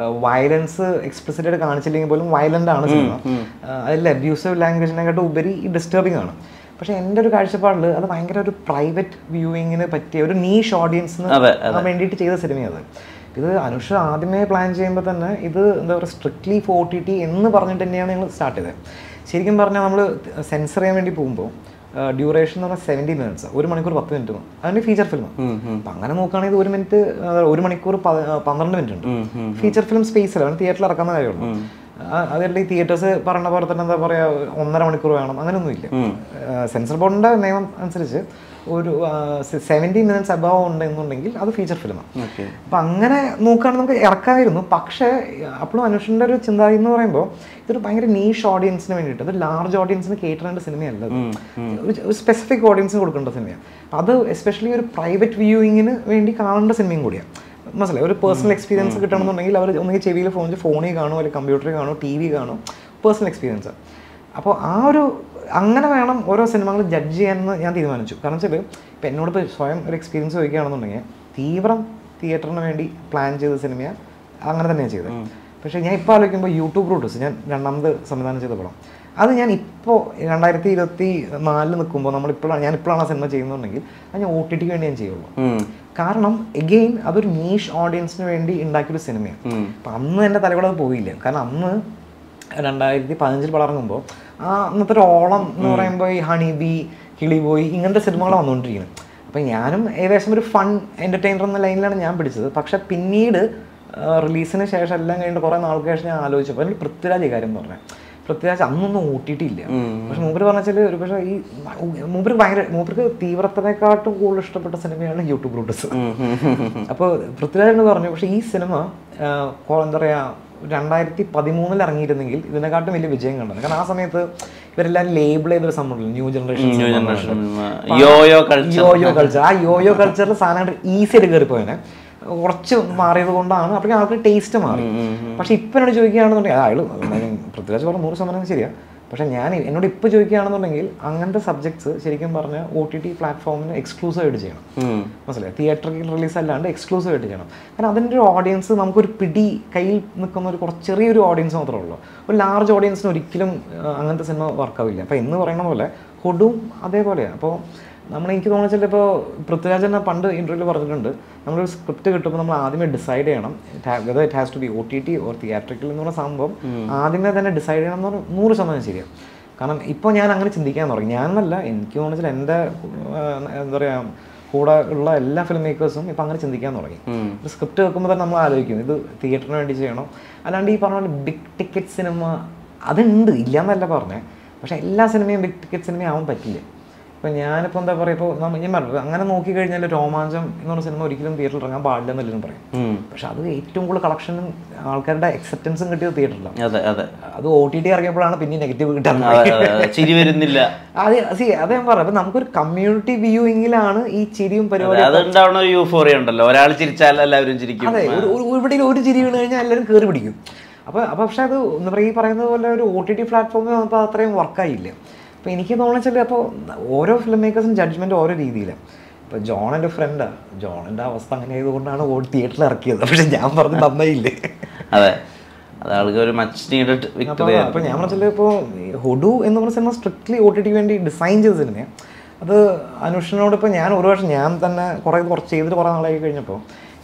വയലൻസ് എക്സ്പ്ലിസിറ്റ് ആയിട്ട് കാണിച്ചില്ലെങ്കിൽ പോലും വയലൻ്റ് ആണ് സിനിമ അതിൽ അബ്യൂസീവ് ലാംഗ്വേജിനെക്കാട്ടും ഉപരി ഡിസ്റ്റർബിംഗ് ആണ് പക്ഷേ എൻ്റെ ഒരു കാഴ്ചപ്പാടിൽ അത് ഭയങ്കര ഒരു പ്രൈവറ്റ് വ്യൂയിങ്ങിന് പറ്റിയ ഒരു നീഷ് ഓഡിയൻസിന് അതെ, വേണ്ടിയിട്ട് ചെയ്ത സിനിമയാണ് ഇത് അനുഷ ആദ്യമേ പ്ലാൻ ചെയ്യുമ്പോൾ തന്നെ ഇത് എന്താ പറയുക സ്ട്രിക്ട്ലി ഫോർ ടി ടി എന്ന് പറഞ്ഞിട്ട് തന്നെയാണ് ഞങ്ങൾ സ്റ്റാർട്ട് ചെയ്തത് ശരിക്കും പറഞ്ഞാൽ നമ്മൾ സെൻസർ ചെയ്യാൻ വേണ്ടി പോകുമ്പോൾ ഡ്യൂറേഷൻ എന്ന് പറഞ്ഞാൽ സെവൻറ്റി മിനിറ്റ്സ് ഒരു മണിക്കൂർ പത്ത് മിനിറ്റ് അതിൻ്റെ ഫീച്ചർ ഫിലിം അപ്പം അങ്ങനെ നോക്കുകയാണെങ്കിൽ ഇത് ഒരു മിനിറ്റ് ഒരു മണിക്കൂർ പ- പന്ത്രണ്ട് മിനിറ്റ് ഉണ്ട് ഫീച്ചർ ഫിലിം സ്പേസിലാണ് തിയേറ്ററിൽ ഇറക്കുന്ന കാര്യമുള്ളൂ ആ, അതല്ല ഈ തിയേറ്റേഴ്സ് പറഞ്ഞ പോലെ തന്നെ എന്താ പറയുക ഒന്നര മണിക്കൂർ വേണം അങ്ങനെയൊന്നുമില്ല സെൻസർ ബോർഡിൻ്റെ നിയമം അനുസരിച്ച് ഒരു സെവൻറ്റി മിനിറ്റ്സ് അബവ് ഉണ്ടെന്നുണ്ടെങ്കിൽ അത് ഫീച്ചർ ഫിലിമാണ് ഓക്കെ അപ്പം അങ്ങനെ നോക്കുകയാണെങ്കിൽ നമുക്ക് ഇറക്കാമായിരുന്നു പക്ഷേ അപ്പോഴും അനുഷിൻ്റെ ഒരു ചിന്താഗതി എന്ന് പറയുമ്പോൾ ഇതൊരു ഭയങ്കര നീഷ് ഓഡിയൻസിന് വേണ്ടിയിട്ട് ഒരു ലാർജ് ഓഡിയൻസിന് കേട്ടേണ്ട സിനിമയല്ല ഇത്. ഒരു- ഒരു സ്പെസിഫിക് ഓഡിയൻസിന് കൊടുക്കേണ്ട സിനിമയാണ് അത് എസ്പെഷ്യലി ഒരു പ്രൈവറ്റ് വ്യൂയിങ്ങിന് വേണ്ടി കാണേണ്ട സിനിമയും കൂടിയാണ് മനസ്സിലായി ഒരു പേഴ്സണൽ എക്സ്പീരിയൻസ് കിട്ടണമെന്നുണ്ടെങ്കിൽ അവർ ഒന്നുകിൽ ചെവിയിൽ ഫോൺ ഫോണിൽ കാണും അല്ലെങ്കിൽ കമ്പ്യൂട്ടറിൽ കാണും ടി വി കാണും പേഴ്സണൽ എക്സ്പീരിയൻസ് അപ്പോൾ ആ ഒരു അങ്ങനെ വേണം ഓരോ സിനിമകൾ ജഡ്ജ് ചെയ്യാനെന്ന് ഞാൻ തീരുമാനിച്ചു കാരണം വെച്ചാൽ ഇപ്പം എന്നോട് ഇപ്പോൾ സ്വയം ഒരു എക്സ്പീരിയൻസ് ചോദിക്കുകയാണെന്നുണ്ടെങ്കിൽ തീവ്രം തിയേറ്ററിന് വേണ്ടി പ്ലാൻ ചെയ്ത സിനിമയാണ് അങ്ങനെ തന്നെയാണ് ചെയ്തത് പക്ഷേ ഞാൻ ഇപ്പോൾ ആലോചിക്കുമ്പോൾ യൂട്യൂബ് റൂട്ടസ് ഞാൻ രണ്ടാമത് സംവിധാനം ചെയ്ത പടം അത് ഞാൻ ഇപ്പോൾ രണ്ടായിരത്തി ഇരുപത്തി നാലിൽ നിൽക്കുമ്പോൾ നമ്മളിപ്പോഴാണ് ഞാൻ ഇപ്പോഴാണ് ആ സിനിമ ചെയ്യുന്നുണ്ടെങ്കിൽ അത് ഞാൻ ഒ ടി ടിക്ക് വേണ്ടി ഞാൻ ചെയ്യുള്ളൂ കാരണം എഗെയിൻ അതൊരു നീഷ് ഓഡിയൻസിന് വേണ്ടി ഉണ്ടാക്കിയൊരു സിനിമയാണ് അപ്പം അന്ന് എൻ്റെ തലകൂടെ അത് പോയില്ല കാരണം അന്ന് രണ്ടായിരത്തി പതിനഞ്ചിൽ പടർങ്ങുമ്പോൾ ആ അന്നത്തെ ഒരു ഓളം എന്ന് പറയുമ്പോൾ ഈ ഹണി ബി കിളി ബോയ് ഇങ്ങനത്തെ സിനിമകളാണ് വന്നുകൊണ്ടിരിക്കുന്നത് അപ്പം ഞാനും ഏകദേശം ഒരു ഫൺ എൻ്റർടൈനർ എന്ന ലൈനിലാണ് ഞാൻ പിടിച്ചത് പക്ഷെ പിന്നീട് റിലീസിന് ശേഷം എല്ലാം കഴിഞ്ഞിട്ട് കുറേ നാൾക്ക് ശേഷം ഞാൻ ആലോചിച്ചപ്പോൾ അതിൽ പൃഥ്വിരാജ് ഈ കാര്യം പറഞ്ഞത് പൃഥ്വിരാജ് അന്നൊന്നും ഊട്ടിയിട്ടില്ല പക്ഷെ മൂപ്പര് പറഞ്ഞാൽ ഒരു പക്ഷേ ഈ മൂപ്പര് ഭയങ്കര മൂപ്പർക്ക് തീവ്രത്തിനെക്കാട്ടും കൂടുതൽ ഇഷ്ടപ്പെട്ട സിനിമയാണ് യൂട്യൂബ് റൂട്ടസ് അപ്പോൾ പൃഥ്വിരാജ് എന്ന് പറഞ്ഞു പക്ഷേ ഈ സിനിമ ആ, കൊ- എന്താ പറയുക രണ്ടായിരത്തി പതിമൂന്നിൽ ഇറങ്ങിയിരുന്നെങ്കിൽ ഇതിനെക്കാട്ടും വലിയ വിജയം കണ്ടത് കാരണം ആ സമയത്ത് ഇവരെല്ലാം ലേബിൾ ചെയ്തൊരു സംഭവം new generation new generation yoyo culture yoyo culture ആ യോയോ കൾച്ചറിൽ സാധനങ്ങൾ ഈസി ആയിട്ട് കയറിപ്പോയനെ കുറച്ച് മാറിയത് കൊണ്ടാണ് അപ്പോഴേക്കും ആൾക്ക് ടേസ്റ്റ് മാറി പക്ഷെ ഇപ്പം എന്നോട് ചോദിക്കുകയാണെന്നുണ്ടെങ്കിൽ അയാൾ പൃഥ്വിരാജ് പറഞ്ഞ നൂറ് ശതമാനം ശരിയാ പക്ഷെ ഞാൻ എന്നോട് ഇപ്പോൾ ചോദിക്കുകയാണെന്നുണ്ടെങ്കിൽ അങ്ങനത്തെ സബ്ജക്ട്സ് ശരിക്കും പറഞ്ഞാൽ ഒ ടി ടി പ്ലാറ്റ്ഫോമിന് എക്സ്ക്ലൂസീവ് ആയിട്ട് ചെയ്യണം മനസ്സിലായി തിയേറ്ററിൽ റിലീസ് അല്ലാണ്ട് എക്സ്ക്ലൂസീവ് ആയിട്ട് ചെയ്യണം കാരണം അതിൻ്റെ ഒരു ഓഡിയൻസ് നമുക്കൊരു പിടി കയ്യിൽ നിൽക്കുന്ന ഒരു കുറച്ച് ചെറിയൊരു ഓഡിയൻസ് മാത്രമേ ഉള്ളൂ ഒരു ലാർജ് ഓഡിയൻസിന് ഒരിക്കലും ആ, അങ്ങനത്തെ സിനിമ വർക്കാവില്ല അപ്പോൾ എന്ന് പറയുന്ന പോലെ ഹുഡും അതേപോലെയാണ് അപ്പോൾ നമ്മൾ എനിക്ക് തോന്നുന്നത് ഇപ്പോൾ പൃഥ്വിരാജ് തന്നെ പണ്ട് ഇൻ്റർവ്യൂവിൽ പറഞ്ഞിട്ടുണ്ട് നമ്മളൊരു സ്ക്രിപ്റ്റ് കിട്ടുമ്പോൾ നമ്മൾ ആദ്യമേ ഡിസൈഡ് ചെയ്യണം whether it has to be O T T or theatrical എന്ന് പറഞ്ഞ സംഭവം ആദ്യമേ തന്നെ ഡിസൈഡ് ചെയ്യണം എന്ന് പറഞ്ഞാൽ നൂറ് ശതമാനം ശരിയാണ് കാരണം ഇപ്പോൾ ഞാൻ അങ്ങനെ ചിന്തിക്കാൻ തുടങ്ങി ഞാനല്ല എനിക്ക് തോന്നുന്നത് എൻ്റെ ആ, എന്താ പറയുക കൂടെ ഉള്ള എല്ലാ ഫിലിം മേക്കേഴ്സും ഇപ്പം അങ്ങനെ ചിന്തിക്കാൻ തുടങ്ങി ഒരു സ്ക്രിപ്റ്റ് വെക്കുമ്പോൾ തന്നെ നമ്മൾ ആലോചിക്കും ഇത് തിയേറ്ററിന് വേണ്ടി ചെയ്യണോ അല്ലാണ്ട് ഈ പറഞ്ഞ പോലെ ബിഗ് ടിക്കറ്റ് സിനിമ അതുണ്ട് ഇല്ലയെന്നല്ല പറഞ്ഞേ പക്ഷേ എല്ലാ സിനിമയും ബിഗ് ടിക്കറ്റ് സിനിമ ആവാൻ പറ്റില്ല ഇപ്പം ഞാനിപ്പോൾ എന്താ പറയുക ഇപ്പോൾ നമ്മ ഞാൻ പറഞ്ഞു അങ്ങനെ നോക്കിക്കഴിഞ്ഞാൽ രോമാഞ്ചം എന്ന് പറഞ്ഞ സിനിമ ഒരിക്കലും തിയേറ്ററിൽ ഇറങ്ങാൻ പാടില്ല എന്നെല്ലാം പറയും പക്ഷെ അത് ഏറ്റവും കൂടുതൽ കളക്ഷനും ആൾക്കാരുടെ അക്സെപ്റ്റൻസും കിട്ടിയത് തിയേറ്ററിലാണ് അതെ അതെ അത് ഒ ടി ടി ഇറങ്ങിയപ്പോഴാണ് പിന്നെ നെഗറ്റീവ് കിട്ടാൻ അതെ, അതെ, അതെ. ചിരി വരുന്നില്ല അതെ സി അത് ഞാൻ പറയാം അപ്പം നമുക്കൊരു കമ്മ്യൂണിറ്റി വ്യൂയിങ്ങിലാണ് ഈ ചിരിയും പരിപാടി അത് ഉണ്ടാവുന്ന ഒരു യൂഫോറിയ ഉണ്ടല്ലോ ഒരാൾ ചിരിച്ചാൽ എല്ലാവരും ചിരിക്കും അതെ ഒരു ഒരു- ഇവിടെ ഒരു ചിരി വീണ് കഴിഞ്ഞാൽ എല്ലാവരും കയറി പിടിക്കും അപ്പോൾ അപ്പോൾ പക്ഷേ അത് എന്താ പറയുക ഈ പറയുന്നത് പോലെ ഒരു ഒ ടി ടി പ്ലാറ്റ്ഫോമിൽ വന്നപ്പോൾ അത്രയും വർക്കായില്ല അപ്പോൾ എനിക്ക് തോന്നുന്നത് വെച്ചാൽ അപ്പോൾ ഓരോ ഫിലിം മേക്കേഴ്സും ജഡ്ജ്മെൻറ്റ് ഓരോ രീതിയിലാണ് ഇപ്പോൾ ജോൺ എൻ്റെ ഫ്രണ്ടാണ് ജോണിൻ്റെ അവസ്ഥ അങ്ങനെ ആയതുകൊണ്ടാണ് ഓ തിയേറ്ററിൽ ഇറക്കിയത് പക്ഷേ ഞാൻ പറഞ്ഞ് നന്നായില്ലേ അതെ അത് ആൾക്ക് ഒരു മച്ച് നീഡഡ് അപ്പോൾ വിക്ടറി അപ്പോൾ ഞാൻ പറഞ്ഞാൽ ഇപ്പോൾ ഹുഡു എന്ന് പറഞ്ഞ സിനിമ സ്ട്രിക്ട്ലി ഒ ടി ടിക്ക് വേണ്ടി ഡിസൈൻ ചെയ്ത സിനിമയാണ് അത് അനുഷിനോട് ഇപ്പോൾ ഞാൻ ഒരു വർഷം ഞാൻ തന്നെ കുറേ കുറച്ച് ചെയ്തിട്ട് കുറേ നാളായി കഴിഞ്ഞപ്പോൾ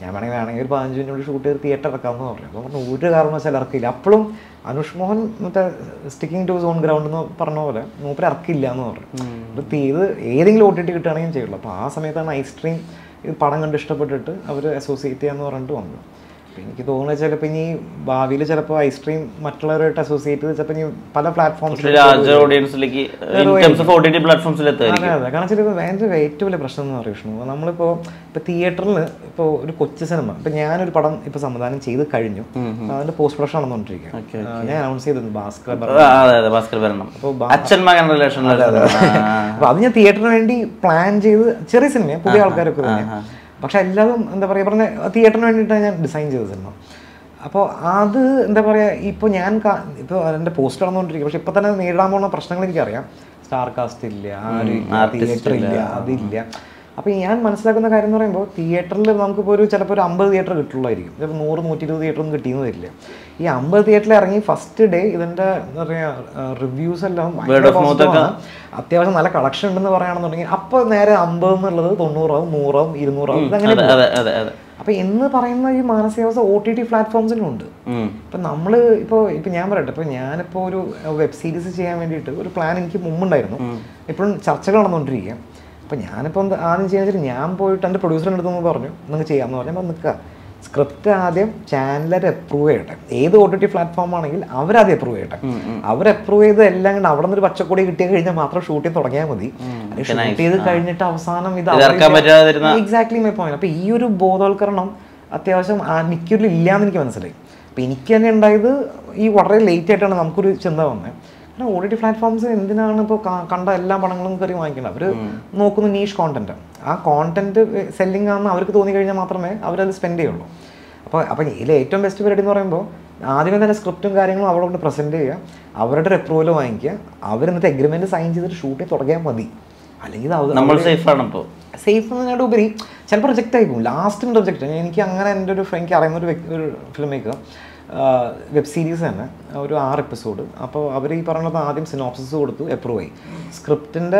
ഞാൻ വേണമെങ്കിൽ വേണമെങ്കിൽ ഒരു പതിനഞ്ച് മിനിറ്റ് ഷൂട്ട് ചെയ്ത് തിയേറ്റർ ഇറക്കാമെന്ന് പറഞ്ഞു അപ്പോൾ പറഞ്ഞു ഒരു കാരണവശാലും ഇറക്കില്ല അപ്പോഴും അനുഷ് മോഹൻ മറ്റേ സ്റ്റിക്കിംഗ് ടു സോൺ ഗ്രൗണ്ട് എന്ന് പറഞ്ഞ പോലെ മൂപ്പര് ഇറക്കില്ല എന്ന് പറഞ്ഞു ഇത് തീത് ഏതെങ്കിലും ഒ ടി ടി കിട്ടുകയാണെങ്കിൽ ചെയ്യുള്ളൂ അപ്പോൾ ആ സമയത്താണ് ഐസ്ട്രീം ഇത് പടം കണ്ട് ഇഷ്ടപ്പെട്ടിട്ട് അവർ അസോസിയേറ്റ് ചെയ്യാന്ന് പറഞ്ഞിട്ട് വന്നത് അപ്പോൾ എനിക്ക് തോന്നുന്നത് ചിലപ്പോൾ ഇനി ഭാവിയിൽ ചിലപ്പോൾ ഐസ്ട്രീം മറ്റുള്ളവരായിട്ട് അസോസിയേറ്റ് ചെയ്ത് ചിലപ്പോൾ ഇനി പല പ്ലാറ്റ്ഫോംസിൽ ലാർജർ ഓഡിയൻസിലേക്ക് in terms of O T T പ്ലാറ്റ്ഫോംസിൽ എത്തുമായിരിക്കും അതെ അതെ കാരണം വെച്ചാൽ ഇപ്പോൾ ഭയങ്കര ഏറ്റവും വലിയ പ്രശ്നം എന്ന് പറയുന്നത് വിഷ്ണു നമ്മളിപ്പോൾ ഇപ്പോൾ തിയേറ്ററിൽ ഇപ്പോൾ ഒരു കൊച്ചു സിനിമ ഇപ്പോൾ ഞാനൊരു പടം ഇപ്പോൾ സംവിധാനം ചെയ്ത് കഴിഞ്ഞു അതിൻ്റെ പോസ്റ്റ് പ്രൊഡക്ഷൻ നടന്നുകൊണ്ടിരിക്കുക ഞാൻ അനൗൺസ് ചെയ്തിരുന്നു ഭാസ്കർ ആ, അതെ അതെ ഭാസ്കർ വരണം അച്ഛൻ മകൻ റിലേഷൻ അപ്പോൾ അത് ഞാൻ തിയേറ്ററിന് വേണ്ടി പ്ലാൻ ചെയ്ത് ചെറിയ സിനിമ പുതിയ ആൾക്കാരൊക്കെ തന്നെ പക്ഷെ എല്ലാതും എന്താ പറയുക പറഞ്ഞ തിയേറ്ററിന് വേണ്ടിയിട്ടാണ് ഞാൻ ഡിസൈൻ ചെയ്ത സിനിമ അപ്പോൾ അത് എന്താ പറയുക ഇപ്പോൾ ഞാൻ ഇപ്പോൾ എൻ്റെ പോസ്റ്റ് നടന്നുകൊണ്ടിരിക്കും പക്ഷെ ഇപ്പോൾ തന്നെ നേരിടാൻ പോകുന്ന പ്രശ്നങ്ങൾ എനിക്കറിയാം സ്റ്റാർ കാസ്റ്റ് ഇല്ല ആരും ഇല്ല തിയേറ്റർ ഇല്ല അതില്ല അപ്പോൾ ഞാൻ മനസ്സിലാക്കുന്ന കാര്യം എന്ന് പറയുമ്പോൾ തിയേറ്ററിൽ നമുക്കിപ്പോൾ ഒരു ചിലപ്പോൾ ഒരു അമ്പത് തിയേറ്റർ കിട്ടുള്ളായിരിക്കും ചിലപ്പോൾ നൂറ് നൂറ്റി ഇരുപത് തിയേറ്റർ ഒന്നും കിട്ടിയെന്ന് വരില്ല ഈ അമ്പത് തിയേറ്ററിൽ ഇറങ്ങി ഫസ്റ്റ് ഡേ ഇതിൻ്റെ എന്താ പറയുക റിവ്യൂസ് എല്ലാം ഭയങ്കര positive ആണ്. അത്യാവശ്യം നല്ല കളക്ഷൻ ഉണ്ടെന്ന് പറയുകയാണെന്നുണ്ടെങ്കിൽ അപ്പോൾ നേരെ അമ്പത് എന്നുള്ളത് തൊണ്ണൂറാവും നൂറാവും ഇരുന്നൂറാവും ഇതങ്ങനെ അതെ അതെ അതെ അതെ അപ്പോൾ എന്ന് പറയുന്ന ഈ മാനസികാവസ്ഥ ഒ ടി ടി പ്ലാറ്റ്ഫോംസിലും ഉണ്ട് ഉം. ഇപ്പം നമ്മൾ ഇപ്പോൾ ഇപ്പം ഞാൻ പറയട്ടെ ഇപ്പോൾ ഞാനിപ്പോൾ ഒരു വെബ് സീരീസ് ചെയ്യാൻ വേണ്ടിയിട്ട് ഒരു പ്ലാൻ എനിക്ക് മുമ്പുണ്ടായിരുന്നു ഇപ്പോഴും ചർച്ചകൾ നടന്നുകൊണ്ടിരിക്കുക അപ്പം ഞാനിപ്പോൾ എന്ത് ആദ്യം ചെയ്യാന്ന് വെച്ചാൽ ഞാൻ പോയിട്ട് എൻ്റെ പ്രൊഡ്യൂസറിൻ്റെ അടുത്ത് നിന്ന് പറഞ്ഞു നിങ്ങൾക്ക് ചെയ്യാമെന്ന് പറഞ്ഞു അപ്പോൾ നിൽക്കുക സ്ക്രിപ്റ്റ് ആദ്യം ചാനലർ അപ്രൂവ് ചെയ്യട്ടെ ഏത് ഒ ടി ടി പ്ലാറ്റ്ഫോം ആണെങ്കിൽ അവരാദ്യം അപ്രൂവ് ചെയ്യട്ടെ അവർ അപ്രൂവ് ചെയ്ത് എല്ലാം കണ്ട് അവിടെ നിന്ന് ഒരു പച്ചക്കൊടി കിട്ടിയ കഴിഞ്ഞാൽ മാത്രം ഷൂട്ടിംഗ് തുടങ്ങിയാൽ മതി ഷൂട്ട് ചെയ്ത് കഴിഞ്ഞിട്ട് അവസാനം ഇത് ഇത് ഇറക്കാൻ പറ്റാതിരുന്ന എക്സാക്ട്ലി മൈ പോയിന്റ് അപ്പോൾ ഈ ഒരു ബോധവൽക്കരണം അത്യാവശ്യം ആ മിക്കൊരു ഇല്ലാന്ന് എനിക്ക് മനസ്സിലായി അപ്പോൾ എനിക്ക് തന്നെ ഉണ്ടായത് ഈ വളരെ ലേറ്റ് ആയിട്ടാണ് നമുക്കൊരു ചിന്ത വന്നത് കാരണം ഒ ടി ടി പ്ലാറ്റ്ഫോംസ് എന്തിനാണ് ഇപ്പോൾ കണ്ട എല്ലാ പടങ്ങളും കയറി വാങ്ങിക്കുന്നത് അവർ നോക്കുന്ന നീഷ് കോണ്ടന്റ് ആ കോണ്ടന്റ് സെല്ലിംഗ് ആണെന്ന് അവർക്ക് തോന്നി കഴിഞ്ഞാൽ മാത്രമേ അവരത് സ്പെൻഡ് ചെയ്യുള്ളൂ അപ്പോൾ അപ്പോൾ ഇതിൽ ഏറ്റവും ബെസ്റ്റ് പരിപാടി എന്ന് പറയുമ്പോൾ ആദ്യമേ തന്നെ സ്ക്രിപ്റ്റും കാര്യങ്ങളും അവിടെ കൊണ്ട് പ്രസൻറ്റ് ചെയ്യുക അവരുടെ ഒരു അപ്രൂവൽ വാങ്ങിക്കുക അവർ എന്നിട്ട് എഗ്രിമെൻറ്റ് സൈൻ ചെയ്തിട്ട് ഷൂട്ടിൽ തുടങ്ങിയാൽ മതി അല്ലെങ്കിൽ ഇത് അവ- നമ്മൾ സേഫ് ആണ് ഇപ്പോൾ സേഫ് എന്നതിനോട് ഉപരി ചിലപ്പോൾ റിജക്റ്റ് ആയി പോകും ലാസ്റ്റിന് റിജക്റ്റ് എനിക്ക് അങ്ങനെ എൻ്റെ ഒരു ഫ്രണ്ട് അറിയുന്ന ഒരു വ്യക്തി ഒരു ഫിലിം മേക്കർ വെബ് സീരീസ് തന്നെ ഒരു ആറ് എപ്പിസോഡ് അപ്പോൾ അവർ ഈ പറഞ്ഞത് ആദ്യം സിനോപ്സിസ് കൊടുത്തു അപ്രൂവ് ആയി സ്ക്രിപ്റ്റിൻ്റെ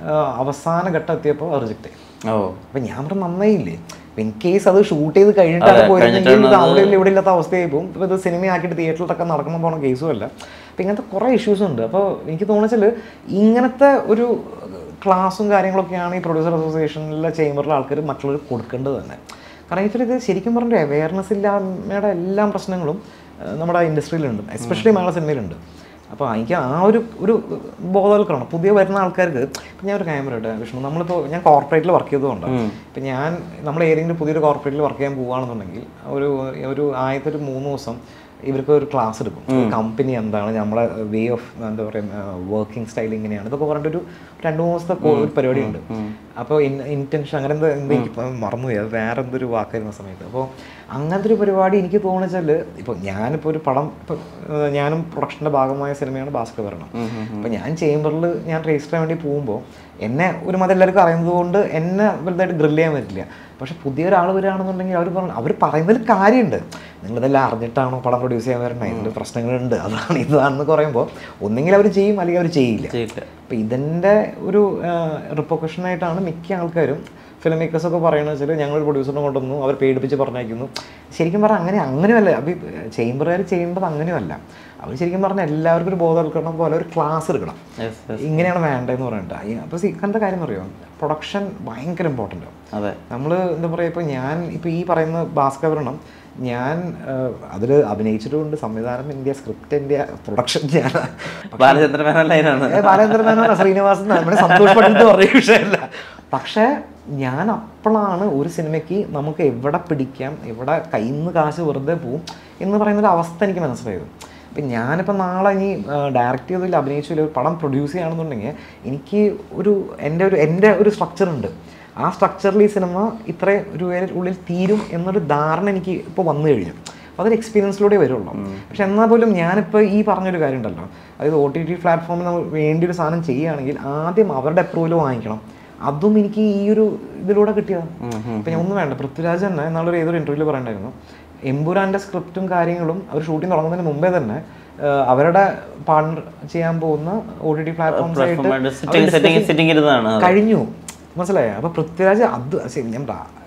അവസാന ഘട്ടം എത്തിയപ്പോൾ റിജക്റ്റ് ആയി ഓ അപ്പം ഞാൻ പറഞ്ഞ നന്നായില്ലേ ഇൻ കേസ് അത് ഷൂട്ട് ചെയ്ത് കഴിഞ്ഞിട്ടാണ് പോയിരുന്നെങ്കിൽ ഇത് അവിടെ ഇല്ല ഇവിടെ ഇല്ലാത്ത അവസ്ഥയായി പോകും ഇപ്പോൾ ഇത് സിനിമയാക്കിയിട്ട് തിയേറ്ററിലൊക്കെ നടക്കുമ്പോൾ പോണ കേസും അല്ല അപ്പം ഇങ്ങനത്തെ കുറേ ഇഷ്യൂസ് ഉണ്ട് അപ്പോൾ എനിക്ക് തോന്നിച്ചാൽ ഇങ്ങനത്തെ ഒരു ക്ലാസ്സും കാര്യങ്ങളൊക്കെയാണ് ഈ പ്രൊഡ്യൂസർ അസോസിയേഷനിലെ ചേംബറിലെ ആൾക്കാർ മറ്റുള്ളവർ കൊടുക്കേണ്ടത് തന്നെ കാരണം വെച്ചാൽ ഇത് ശരിക്കും പറഞ്ഞാൽ അവയർനെസ് ഇല്ലായ്മയുടെ എല്ലാ പ്രശ്നങ്ങളും ഏഹ്, നമ്മുടെ ഇൻഡസ്ട്രിയിലുണ്ട് എസ്പെഷ്യലി മലയാള സിനിമയിലുണ്ട് അപ്പോൾ എനിക്ക് ആ ഒരു ഒരു ബോധവൽക്കരണം പുതിയ വരുന്ന ആൾക്കാർക്ക് ഇപ്പം ഞാൻ ഒരു കാര്യം പറയട്ടെ വിഷ്ണു നമ്മളിപ്പോൾ ഞാൻ കോർപ്പറേറ്റിൽ വർക്ക് ചെയ്തുകൊണ്ട് ഇപ്പം ഞാൻ നമ്മൾ ഏതെങ്കിലും പുതിയൊരു കോർപ്പറേറ്റിൽ വർക്ക് ചെയ്യാൻ പോവുകയാണെന്നുണ്ടെങ്കിൽ ഒരു ഒരു ആദ്യത്തെ ഒരു മൂന്ന് ദിവസം ഇവർക്ക് ഒരു ക്ലാസ് എടുക്കും കമ്പനി എന്താണ് നമ്മളെ വേ ഓഫ് എന്താ പറയുക വർക്കിംഗ് സ്റ്റൈൽ ഇങ്ങനെയാണ് ഇതൊക്കെ പറഞ്ഞിട്ട് ഒരു രണ്ട് മൂന്ന് ദിവസത്തെ കോ- ഒരു പരിപാടി ഉണ്ട് അപ്പോൾ ഇൻറ്റൻഷൻ അങ്ങനെ എന്താ എന്താ എനിക്ക് ഇപ്പം മറന്നുപോയി അത് വേറെ എന്തൊരു വാക്കായിരുന്ന സമയത്ത് അപ്പോൾ അങ്ങനത്തെ ഒരു പരിപാടി എനിക്ക് തോന്നിച്ചാൽ ഇപ്പോൾ ഞാനിപ്പോൾ ഒരു പടം ഇപ്പോൾ ഞാനും പ്രൊഡക്ഷൻ്റെ ഭാഗമായ സിനിമയാണ് ഭാസ്കർ ഭരണം അപ്പോൾ ഞാൻ ചേംബറിൽ ഞാൻ രജിസ്റ്റർ ചെയ്യാൻ വേണ്ടി പോകുമ്പോൾ എന്നെ ഒരു മതം എല്ലാവർക്കും അറിയുന്നത് കൊണ്ട് എന്നെ വലുതായിട്ട് ഗ്രില്ല് ചെയ്യാൻ പറ്റില്ല പക്ഷെ പുതിയ ഒരാൾ വരികയാണെന്നുണ്ടെങ്കിൽ അവർ പറഞ്ഞു അവർ പറയുന്നതിൽ കാര്യമുണ്ട് നിങ്ങളിതെല്ലാം അറിഞ്ഞിട്ടാണോ പടം പ്രൊഡ്യൂസ് ചെയ്യാൻ വരണേ ഇതിൽ പ്രശ്നങ്ങളുണ്ട് അതാണ് ഇതാണെന്ന് പറയുമ്പോൾ ഒന്നെങ്കിൽ അവർ ചെയ്യും അല്ലെങ്കിൽ അവർ ചെയ്യില്ല ചെയ്യില്ല അപ്പം ഇതിൻ്റെ ഒരു റിപ്പോർക്കേഷനായിട്ടാണ് മിക്ക ആൾക്കാരും ഫിലിം മേക്കേഴ്സൊക്കെ പറയുന്നത് വെച്ചാൽ ഞങ്ങൾ പ്രൊഡ്യൂസറിനെ കൊണ്ടുവന്നു അവർ പേടിപ്പിച്ച് പറഞ്ഞയക്കുന്നു ശരിക്കും പറഞ്ഞാൽ അങ്ങനെ അങ്ങനെയല്ല അപ്പം ചേംബറുകാർ ചെയ്യുമ്പോൾ അങ്ങനെയല്ല അവർ ശരിക്കും പറഞ്ഞാൽ എല്ലാവർക്കും ഒരു ബോധവൽക്കരണം പോലെ ഒരു ക്ലാസ് എടുക്കണം യെസ് ഇങ്ങനെയാണ് വേണ്ടതെന്ന് പറഞ്ഞിട്ട് അപ്പോൾ ഇങ്ങനത്തെ കാര്യം അറിയോ പ്രൊഡക്ഷൻ ഭയങ്കര ഇമ്പോർട്ടൻ്റ് അതെ നമ്മൾ എന്താ പറയുക ഇപ്പോൾ ഞാൻ ഇപ്പോൾ ഈ പറയുന്ന ഭാസ്കരണം ഞാൻ അതിൽ അഭിനയിച്ചിട്ടുണ്ട് സംവിധാനം ഇന്ത്യ സ്ക്രിപ്റ്റ് ഇന്ത്യ പ്രൊഡക്ഷൻ ഞാൻ ബാലചന്ദ്ര മേനോൻ ലൈനാണ് ഏ, ബാലേന്ദ്ര മേനോൻ ശ്രീനിവാസൻ നമ്മുടെ സന്തോഷ് പട്ടിൽ പറയുന്ന വിഷയമല്ല പക്ഷേ ഞാൻ അപ്പോഴാണ് ഒരു സിനിമയ്ക്ക് നമുക്ക് എവിടെ പിടിക്കാം എവിടെ കയ്യിൽ നിന്ന് കാശ് വെറുതെ പോവും എന്ന് പറയുന്ന ഒരു അവസ്ഥ എനിക്ക് മനസ്സിലായത് അപ്പം ഞാനിപ്പോൾ നാളെ ഇനി ഡയറക്റ്റ് ചെയ്തില്ല അഭിനയിച്ചില്ല ഒരു പടം പ്രൊഡ്യൂസ് ചെയ്യുകയാണെന്നുണ്ടെങ്കിൽ എനിക്ക് ഒരു എൻ്റെ ഒരു എൻ്റെ ഒരു സ്ട്രക്ചർ ഉണ്ട് ആ സ്ട്രക്ചറിൽ ഈ സിനിമ ഇത്ര രൂപയുടെ ഉള്ളിൽ തീരും എന്നൊരു ധാരണ എനിക്ക് ഇപ്പോൾ വന്നു കഴിഞ്ഞു അപ്പോൾ അതൊരു എക്സ്പീരിയൻസിലൂടെ വരുള്ളൂ പക്ഷെ എന്നാൽ പോലും ഞാനിപ്പോൾ ഈ പറഞ്ഞൊരു കാര്യം ഉണ്ടല്ലോ അതായത് ഒ ടി ടി പ്ലാറ്റ്ഫോമിൽ നമ്മൾ വേണ്ടി ഒരു സാധനം ചെയ്യുകയാണെങ്കിൽ ആദ്യം അവരുടെ അപ്രൂവൽ വാങ്ങിക്കണം അതും എനിക്ക് ഈ ഒരു ഇതിലൂടെ കിട്ടിയതാണ് ഇപ്പം ഞാൻ ഒന്നും വേണ്ട പൃഥ്വിരാജ് തന്നെ എന്നാളൊരു ഏതൊരു ഇൻ്റർവ്യൂവിൽ പറയണ്ടായിരുന്നു എമ്പുരാൻ്റെ സ്ക്രിപ്റ്റും കാര്യങ്ങളും അവർ ഷൂട്ടിംഗ് തുടങ്ങുന്നതിന് മുമ്പേ തന്നെ ആ, അവരുടെ പാർട്ണർ ചെയ്യാൻ പോകുന്ന ഒ ടി ടി പ്ലാറ്റ്ഫോംസ് ആയിട്ട് സിറ്റിംഗ് സെറ്റിംഗ് സിറ്റിംഗ് ഇരുന്നതാണ് കഴിഞ്ഞു മനസ്സിലായോ അപ്പൊ പൃഥ്വിരാജ് അത് ശരി ഞാൻ പറ-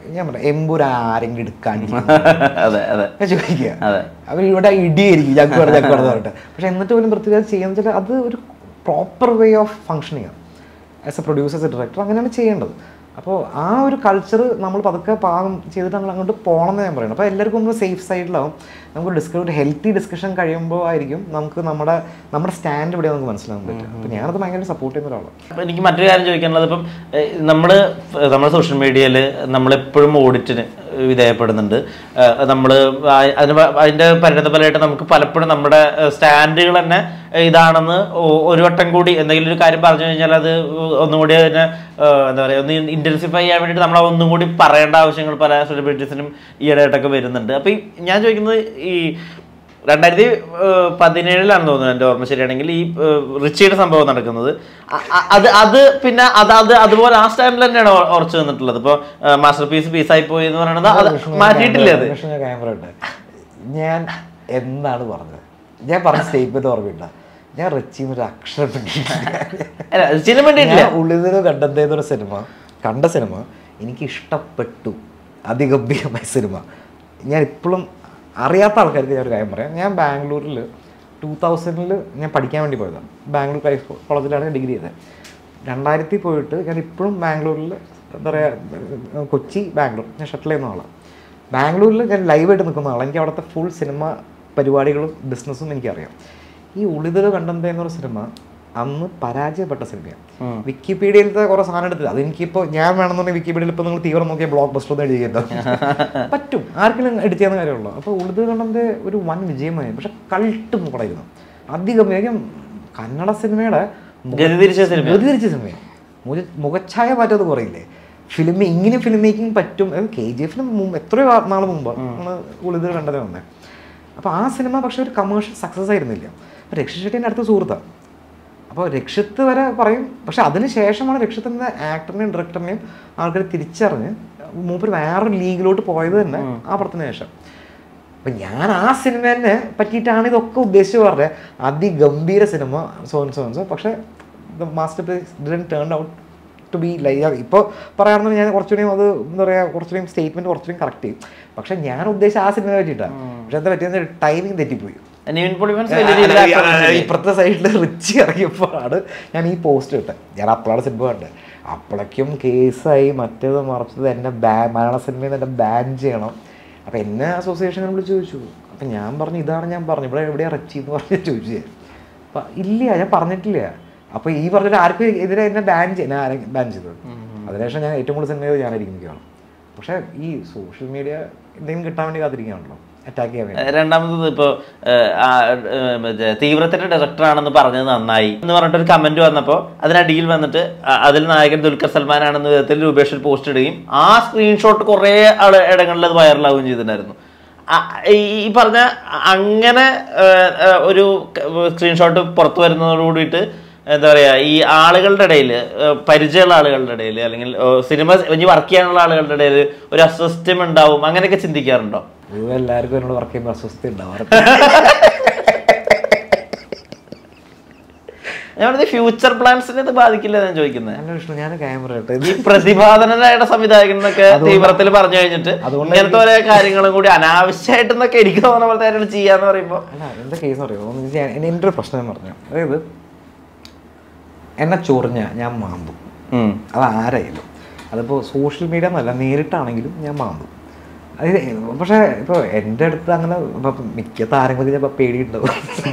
ഞാൻ പറയാം എമ്പൂർ ആരെങ്കിലും എടുക്കാണ്ടിരിക്കും അതെ അതെ ഞാൻ ചോദിക്കുക അതെ. അവർ ഇവിടെ ഇടിയായിരിക്കും ഞങ്ങൾക്ക് ഞങ്ങൾക്ക് പറഞ്ഞിട്ട് പക്ഷെ എന്നിട്ട് പോലും പൃഥ്വിരാജ് ചെയ്യുന്ന വെച്ചാൽ അത് ഒരു പ്രോപ്പർ വേ ഓഫ് ഫങ്ഷനിങ് ആണ് ആസ് എ പ്രൊഡ്യൂസേഴ്സ് ഡയറക്ടർ അങ്ങനെയാണ് ചെയ്യേണ്ടത് അപ്പോൾ ആ ഒരു കൾച്ചർ നമ്മൾ പതുക്കെ പാകം ചെയ്തിട്ട് നമ്മൾ അങ്ങോട്ട് പോകണം എന്ന് ഞാൻ പറയുന്നത് അപ്പോൾ എല്ലാവർക്കും ഒന്ന് സേഫ് സൈഡിലാവും നമുക്ക് ഡിസ്ക ഒരു ഹെൽത്തി ഡിസ്കഷൻ കഴിയുമ്പോൾ ആയിരിക്കും നമുക്ക് നമ്മുടെ നമ്മുടെ സ്റ്റാൻഡ് ഇവിടെ നമുക്ക് മനസ്സിലാക്കാൻ പറ്റും അപ്പോൾ ഞാനത് ഭയങ്കര സപ്പോർട്ട് ചെയ്യുന്ന ഒരാളാണ് അപ്പൊ എനിക്ക് മറ്റൊരു കാര്യം ചോദിക്കാനുള്ളത് ഇപ്പം ഏഹ്, നമ്മള് ഫ- നമ്മുടെ സോഷ്യൽ മീഡിയയിൽ നമ്മളെപ്പോഴും ഓഡിറ്റിന് വിധേയപ്പെടുന്നുണ്ട് ഏഹ്, നമ്മള് ആ- അതിന് പ- അതിന്റെ പരിണതഫലമായിട്ട് നമുക്ക് പലപ്പോഴും നമ്മുടെ സ്റ്റാൻഡുകൾ തന്നെ ഇതാണെന്ന് ഒ- ഒരു വട്ടം കൂടി എന്തെങ്കിലും ഒരു കാര്യം പറഞ്ഞു കഴിഞ്ഞാൽ അത് ഒന്നുകൂടി അതിനെ ഏഹ്, എന്താ പറയുക ഒന്ന് ഇന്റൻസിഫൈ ചെയ്യാൻ വേണ്ടിയിട്ട് നമ്മൾ ഒന്നും കൂടി പറയേണ്ട ആവശ്യങ്ങൾ പല സെലിബ്രിറ്റീസിനും ഈയിടെയായിട്ടൊക്കെ വരുന്നുണ്ട് അപ്പൊ ഈ ഞാൻ ചോദിക്കുന്നത് ഈ രണ്ടായിരത്തി ഏഹ്, പതിനേഴിലാണെന്ന് തോന്നുന്നു എൻ്റെ ഓർമ്മ ശരിയാണെങ്കിൽ ഈ ഏഹ്, റിച്ചിയുടെ സംഭവം നടക്കുന്നത് അ- അ- അത് അത് പിന്നെ അത് അത് അതുപോലെ ആ സ്റ്റാൻഡിൽ തന്നെയാണ് ഉറ- ഉറച്ചു നിന്നിട്ടുള്ളത് ഇപ്പോൾ മാസ്റ്റർ പീസ് പീസായി പോയി എന്ന് പറയുന്നത് അത് മാറ്റിയിട്ടില്ലേ അത് വിഷ്ണു ഞാൻ ക്യാമറ ഉണ്ട് ഞാൻ എന്താണ് പറഞ്ഞത് ഞാൻ പറഞ്ഞ സ്റ്റേറ്റ്മെന്റ് ഓർമ്മയില്ല ഞാൻ റിച്ചിന്ന് ഒരു അക്ഷരം പിടിയില്ല അല്ല റിച്ചിന് വേണ്ടിയിട്ടില്ല ഞാൻ ഉള്ളിൽ കണ്ടെത്തേന്നൊരു സിനിമ കണ്ട സിനിമ എനിക്ക് ഇഷ്ടപ്പെട്ടു അതിഗംഭീരമായ സിനിമ ഞാൻ ഇപ്പോഴും അറിയാത്ത ആൾക്കാർക്ക് ഞാൻ ഒരു കാര്യം പറയാം ഞാൻ ബാംഗ്ലൂരിൽ ടൂ തൗസൻഡിൽ ഞാൻ പഠിക്കാൻ വേണ്ടി പോയതാണ് ബാംഗ്ലൂർ ക്രൈസ്റ്റ് കോളേജിലാണ് ഞാൻ ഡിഗ്രി ചെയ്തത് രണ്ടായിരത്തി പോയിട്ട് ഞാൻ ഇപ്പോഴും ബാംഗ്ലൂരിൽ എന്താ പറയുക കൊച്ചി ബാംഗ്ലൂർ ഞാൻ ഷട്ടിൽ ചെയ്യുന്ന ആളാണ് ബാംഗ്ലൂരിൽ ഞാൻ ലൈവായിട്ട് നിൽക്കുന്ന ആളാണ് എനിക്ക് അവിടുത്തെ ഫുൾ സിനിമ പരിപാടികളും ബിസിനസ്സും എനിക്കറിയാം ഈ ഉളിതൽ കണ്ടെന്ത എന്നൊരു സിനിമ അന്ന് പരാജയപ്പെട്ട സിനിമയാണ് വിക്കിപീഡിയയിലത്തെ കുറെ സാധനം എടുത്തത് അതെനിക്കിപ്പോൾ ഞാൻ വേണമെന്നുണ്ടെങ്കിൽ വിക്കിപീഡിയയിൽ ഇപ്പോൾ നിങ്ങൾ തീവ്രം നോക്കിയ ബ്ലോക്ക് ബസ്റ്റർ ഒന്നും എഴുതിയല്ലോ പറ്റും ആർക്കെങ്കിലും എഡിറ്റ് ചെയ്യുന്ന കാര്യമുള്ളൂ അപ്പോൾ ഉളിതൽ കണ്ടെന്ത ഒരു വൻ വിജയമായി പക്ഷെ കൾട്ട് പടമായിരുന്നു അധികം വേഗം കന്നഡ സിനിമയുടെ മുഖ- ഗതി തിരിച്ച സിനിമ ഗതി തിരിച്ച സിനിമയാണ് മുഖ- മുഖച്ഛായ മാറ്റം കുറയില്ലേ ഫിലിം ഇങ്ങനെ ഫിലിം മേക്കിംഗ് പറ്റും കെ ജി എഫിന് മുമ്പ് എത്രയോ നാൾ മുമ്പ് ആണ് ഉളിത് കണ്ടത് വന്നത് അപ്പോൾ ആ സിനിമ പക്ഷെ ഒരു കമേഴ്ഷ്യൽ സക്സസ് ആയിരുന്നില്ല അപ്പോൾ രക്ഷിത് ഷെട്ടിൻ്റെ അടുത്ത സുഹൃത്താണ് അപ്പോൾ രക്ഷിത്ത് വരെ പറയും പക്ഷെ അതിന് ശേഷമാണ് രക്ഷിത്തിൻ്റെ ആക്ടറിനെയും ഡയറക്ടറിനെയും ആൾക്കാർ തിരിച്ചറിഞ്ഞ് മൂപ്പര് വേറെ ലീഗിലോട്ട് പോയത് തന്നെ ആ പടത്തിന് ശേഷം അപ്പം ഞാൻ ആ സിനിമേനെ പറ്റിയിട്ടാണ് ഇതൊക്കെ ഉദ്ദേശിച്ച് പറഞ്ഞത് അതിഗംഭീര സിനിമ സോൻ സോൻസോ പക്ഷേ the masterpiece didn't turn out to be live ഇപ്പോൾ പറയാണെന്ന് ഞാൻ കുറച്ചുകൂടി അത് എന്താ പറയുക കുറച്ചുകൂടി സ്റ്റേറ്റ്മെൻറ്റ് കുറച്ചുകൂടി കറക്റ്റ് ചെയ്യും പക്ഷേ ഞാൻ ഉദ്ദേശിച്ച ആ സിനിമ പറ്റിയിട്ടാണ് പക്ഷേ എന്താ പറ്റിയത് ടൈമിംഗ് തെറ്റിപ്പോയി നിവിൻ പൊളിമൻസ് വലിയ രീതിയിൽ actor ആണ്. ഇപ്പുറത്തെ സൈഡിൽ റിച്ച് ഇറങ്ങിയപ്പോഴാണ് ഞാൻ ഈ പോസ്റ്റ് ഇട്ടത് ഞാൻ അപ്പോഴാണ് സിനിമ കണ്ടത് അപ്പോഴേക്കും കേസായി മറ്റേത് മറച്ചത് എന്നെ ബാ മലയാള സിനിമയിൽ നിന്ന് എന്നെ ബാൻ ചെയ്യണം അപ്പം എന്നെ അസോസിയേഷൻ വിളിച്ച് ചോദിച്ചു അപ്പം ഞാൻ പറഞ്ഞു ഇതാണ് ഞാൻ പറഞ്ഞു ഇവിടെ എവിടെയാണ് റിച്ചി എന്ന് പറഞ്ഞ് ചോദിച്ചു ഞാൻ. അപ്പം ഇല്ല ഞാൻ പറഞ്ഞിട്ടില്ല അപ്പോൾ ഈ പറഞ്ഞിട്ട് ആർക്കും എതിരെ എന്നെ ബാൻ ചെയ്യാൻ ആരെ ബാൻ ചെയ്തത് അതിനുശേഷം ഞാൻ ഏറ്റവും കൂടുതൽ സിനിമ ചെയ്തത് ഞാനായിരിക്കും മിക്കവാറും പക്ഷേ ഈ സോഷ്യൽ മീഡിയ എന്തെങ്കിലും കിട്ടാൻ വേണ്ടി കാത്തിരിക്കുകയാണല്ലോ അറ്റാക്ക് ചെയ്യാൻ വേണ്ടി രണ്ടാമത്തത് ഇപ്പോൾ മറ്റേ തീവ്രത്തിന്റെ ഡയറക്ടർ ആണെന്ന് പറഞ്ഞത് നന്നായി എന്ന് പറഞ്ഞിട്ട് ഒരു കമന്റ് വന്നപ്പോൾ അതിനടിയിൽ വന്നിട്ട് അ- അതിൽ നായകൻ ദുൽഖർ സൽമാൻ ആണെന്ന വിധത്തിൽ രൂപേഷ് ഒരു പോസ്റ്റ് ഇടുകയും ആ സ്ക്രീൻഷോട്ട് കുറേ ആള് ഇടങ്ങളിൽ അത് വൈറലാവുകയും ചെയ്തിട്ടുണ്ടായിരുന്നു അ- ഈ ഈ പറഞ്ഞ അങ്ങനെ ഏഹ്, ഏഹ്, ഒരു സ്ക്രീൻഷോട്ട് പുറത്തു വരുന്നതോട് കൂടിയിട്ട് എന്താ പറയാ ഈ ആളുകളുടെ ഇടയിൽ പരിചയമുള്ള ആളുകളുടെ ഇടയിൽ അല്ലെങ്കിൽ ഏഹ്, സിനിമ ഇനി വർക്ക് ചെയ്യാനുള്ള ആളുകളുടെ ഇടയിൽ ഒരു അസ്വസ്ഥ്യം ഉണ്ടാവും അങ്ങനെയൊക്കെ ചിന്തിക്കാറുണ്ടോ ഇത് എല്ലാവർക്കും എന്നോട് വർക്ക് ചെയ്യുമ്പോൾ അസ്വസ്ഥ ഉണ്ടാവാറ് ഞാൻ പറഞ്ഞത് ഫ്യൂച്ചർ പ്ലാൻസിനെ ഇത് ബാധിക്കില്ല ഞാൻ ചോദിക്കുന്നത് നല്ല വിഷ്ണു ഞാൻ ക്യാമറ ഇട്ട് ഈ പ്രതിപാദനനായ സംവിധായകൻ എന്നൊക്കെ തീവ്രത്തിൽ പറഞ്ഞു കഴിഞ്ഞിട്ട് അതുകൊണ്ട് ഇങ്ങനത്തെ ഓരോ കാര്യങ്ങളും കൂടി അനാവശ്യമായിട്ടെന്നൊക്കെ എനിക്ക് തോന്നുന്ന പോലത്തെ കാര്യങ്ങൾ ചെയ്യാന്ന് പറയുമ്പോൾ അല്ല എന്താ കേസ് അറിയോ എന്ന് വെച്ചാൽ ഞാൻ- എൻ്റെ ഒരു പ്രശ്നം ഞാൻ പറഞ്ഞു അതായത് എന്നെ ചൊറിഞ്ഞ ഞാൻ മാന്തും അത് ആരായാലും അതിപ്പോൾ സോഷ്യൽ മീഡിയ എന്നല്ല നേരിട്ടാണെങ്കിലും ഞാൻ മാന്തും അതായത് പക്ഷേ ഇപ്പോൾ എൻ്റെ അടുത്ത് അങ്ങനെ ഇപ്പം മിക്ക താരങ്ങൾക്ക് ചിലപ്പോൾ പേടിയുണ്ടാവും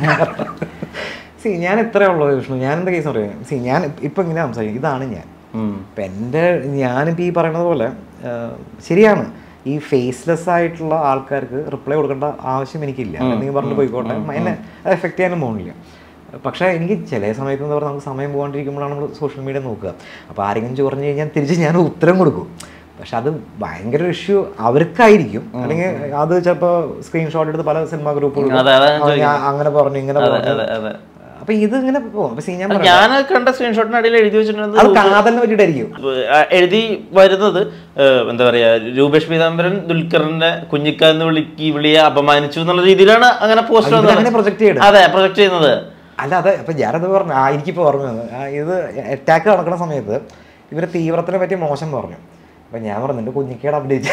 സി ഞാൻ ഇത്രയേ ഉള്ളൂ വിഷ്ണു ഞാൻ എന്താ കേസ് പറയാം സി ഞാൻ ഇപ്പം ഇങ്ങനെ സംസാരിക്കും ഇതാണ് ഞാൻ ഇപ്പം എൻ്റെ ഞാനിപ്പോൾ ഈ പറയുന്നത് പോലെ ആ, ശരിയാണ് ഈ ഫേസ്ലെസ് ആയിട്ടുള്ള ആൾക്കാർക്ക് റിപ്ലൈ കൊടുക്കേണ്ട ആവശ്യം എനിക്കില്ല എന്തെങ്കിലും പറഞ്ഞിട്ട് പോയിക്കോട്ടെ എന്നെ അത് എഫക്റ്റ് ചെയ്യാനും പോകുന്നില്ല പക്ഷേ എനിക്ക് ചില സമയത്ത് എന്താ പറയുക നമുക്ക് സമയം പോകാണ്ടിരിക്കുമ്പോഴാണ് നമ്മൾ സോഷ്യൽ മീഡിയ നോക്കുക അപ്പോൾ ആരെങ്കിലും ചൊറിഞ്ഞു കഴിഞ്ഞാൽ തിരിച്ച് ഞാൻ ഉത്തരം കൊടുക്കും പക്ഷെ അത് ഭയങ്കര ഇഷ്യൂ അവർക്കായിരിക്കും അല്ലെങ്കിൽ അത് ചിലപ്പോൾ സ്ക്രീൻഷോട്ട് എടുത്ത് പല സിനിമാ ഗ്രൂപ്പുകളും അതെ, അതാ ഞാൻ അങ്ങനെ പറഞ്ഞു ഇങ്ങനെ പറഞ്ഞു അതെ അതെ അപ്പൊ ഇത് ഇങ്ങനെ പോകും അപ്പൊ see, ഞാൻ പറയാം, ഞാൻ കണ്ട സ്ക്രീൻഷോട്ടിനടിയിൽ എഴുതി വെച്ചിട്ടുണ്ട് അത് കാതലിനെ പറ്റിയിട്ടായിരിക്കും ആ, എഴുതി വരുന്നത് ഏഹ്, എന്താ പറയാ രൂപേഷ് പീതാംബരൻ ദുൽഖറിന്റെ കുഞ്ഞിക്ക എന്ന് വിളിക്ക് വിളിയെ അപമാനിച്ചു എന്നുള്ള രീതിയിലാണ് അങ്ങനെ പോസ്റ്റ് അങ്ങനെ വന്നത് പ്രൊജക്ട് ചെയ്യണം അതെ പ്രൊജക്ട് ചെയ്യുന്നത് അല്ല അതെ അപ്പൊ ഞാനത് പറഞ്ഞു ആ എനിക്കിപ്പോൾ ഓർമ്മ വന്നു ആ, ഇത് അറ്റാക്ക് നടക്കുന്ന സമയത്ത് ഇവര് തീവ്രത്തിനെ പറ്റി മോശം പറഞ്ഞു അപ്പം ഞാൻ പറഞ്ഞു എൻ്റെ കുഞ്ഞിക്കേട് അപ്ഡേറ്റ്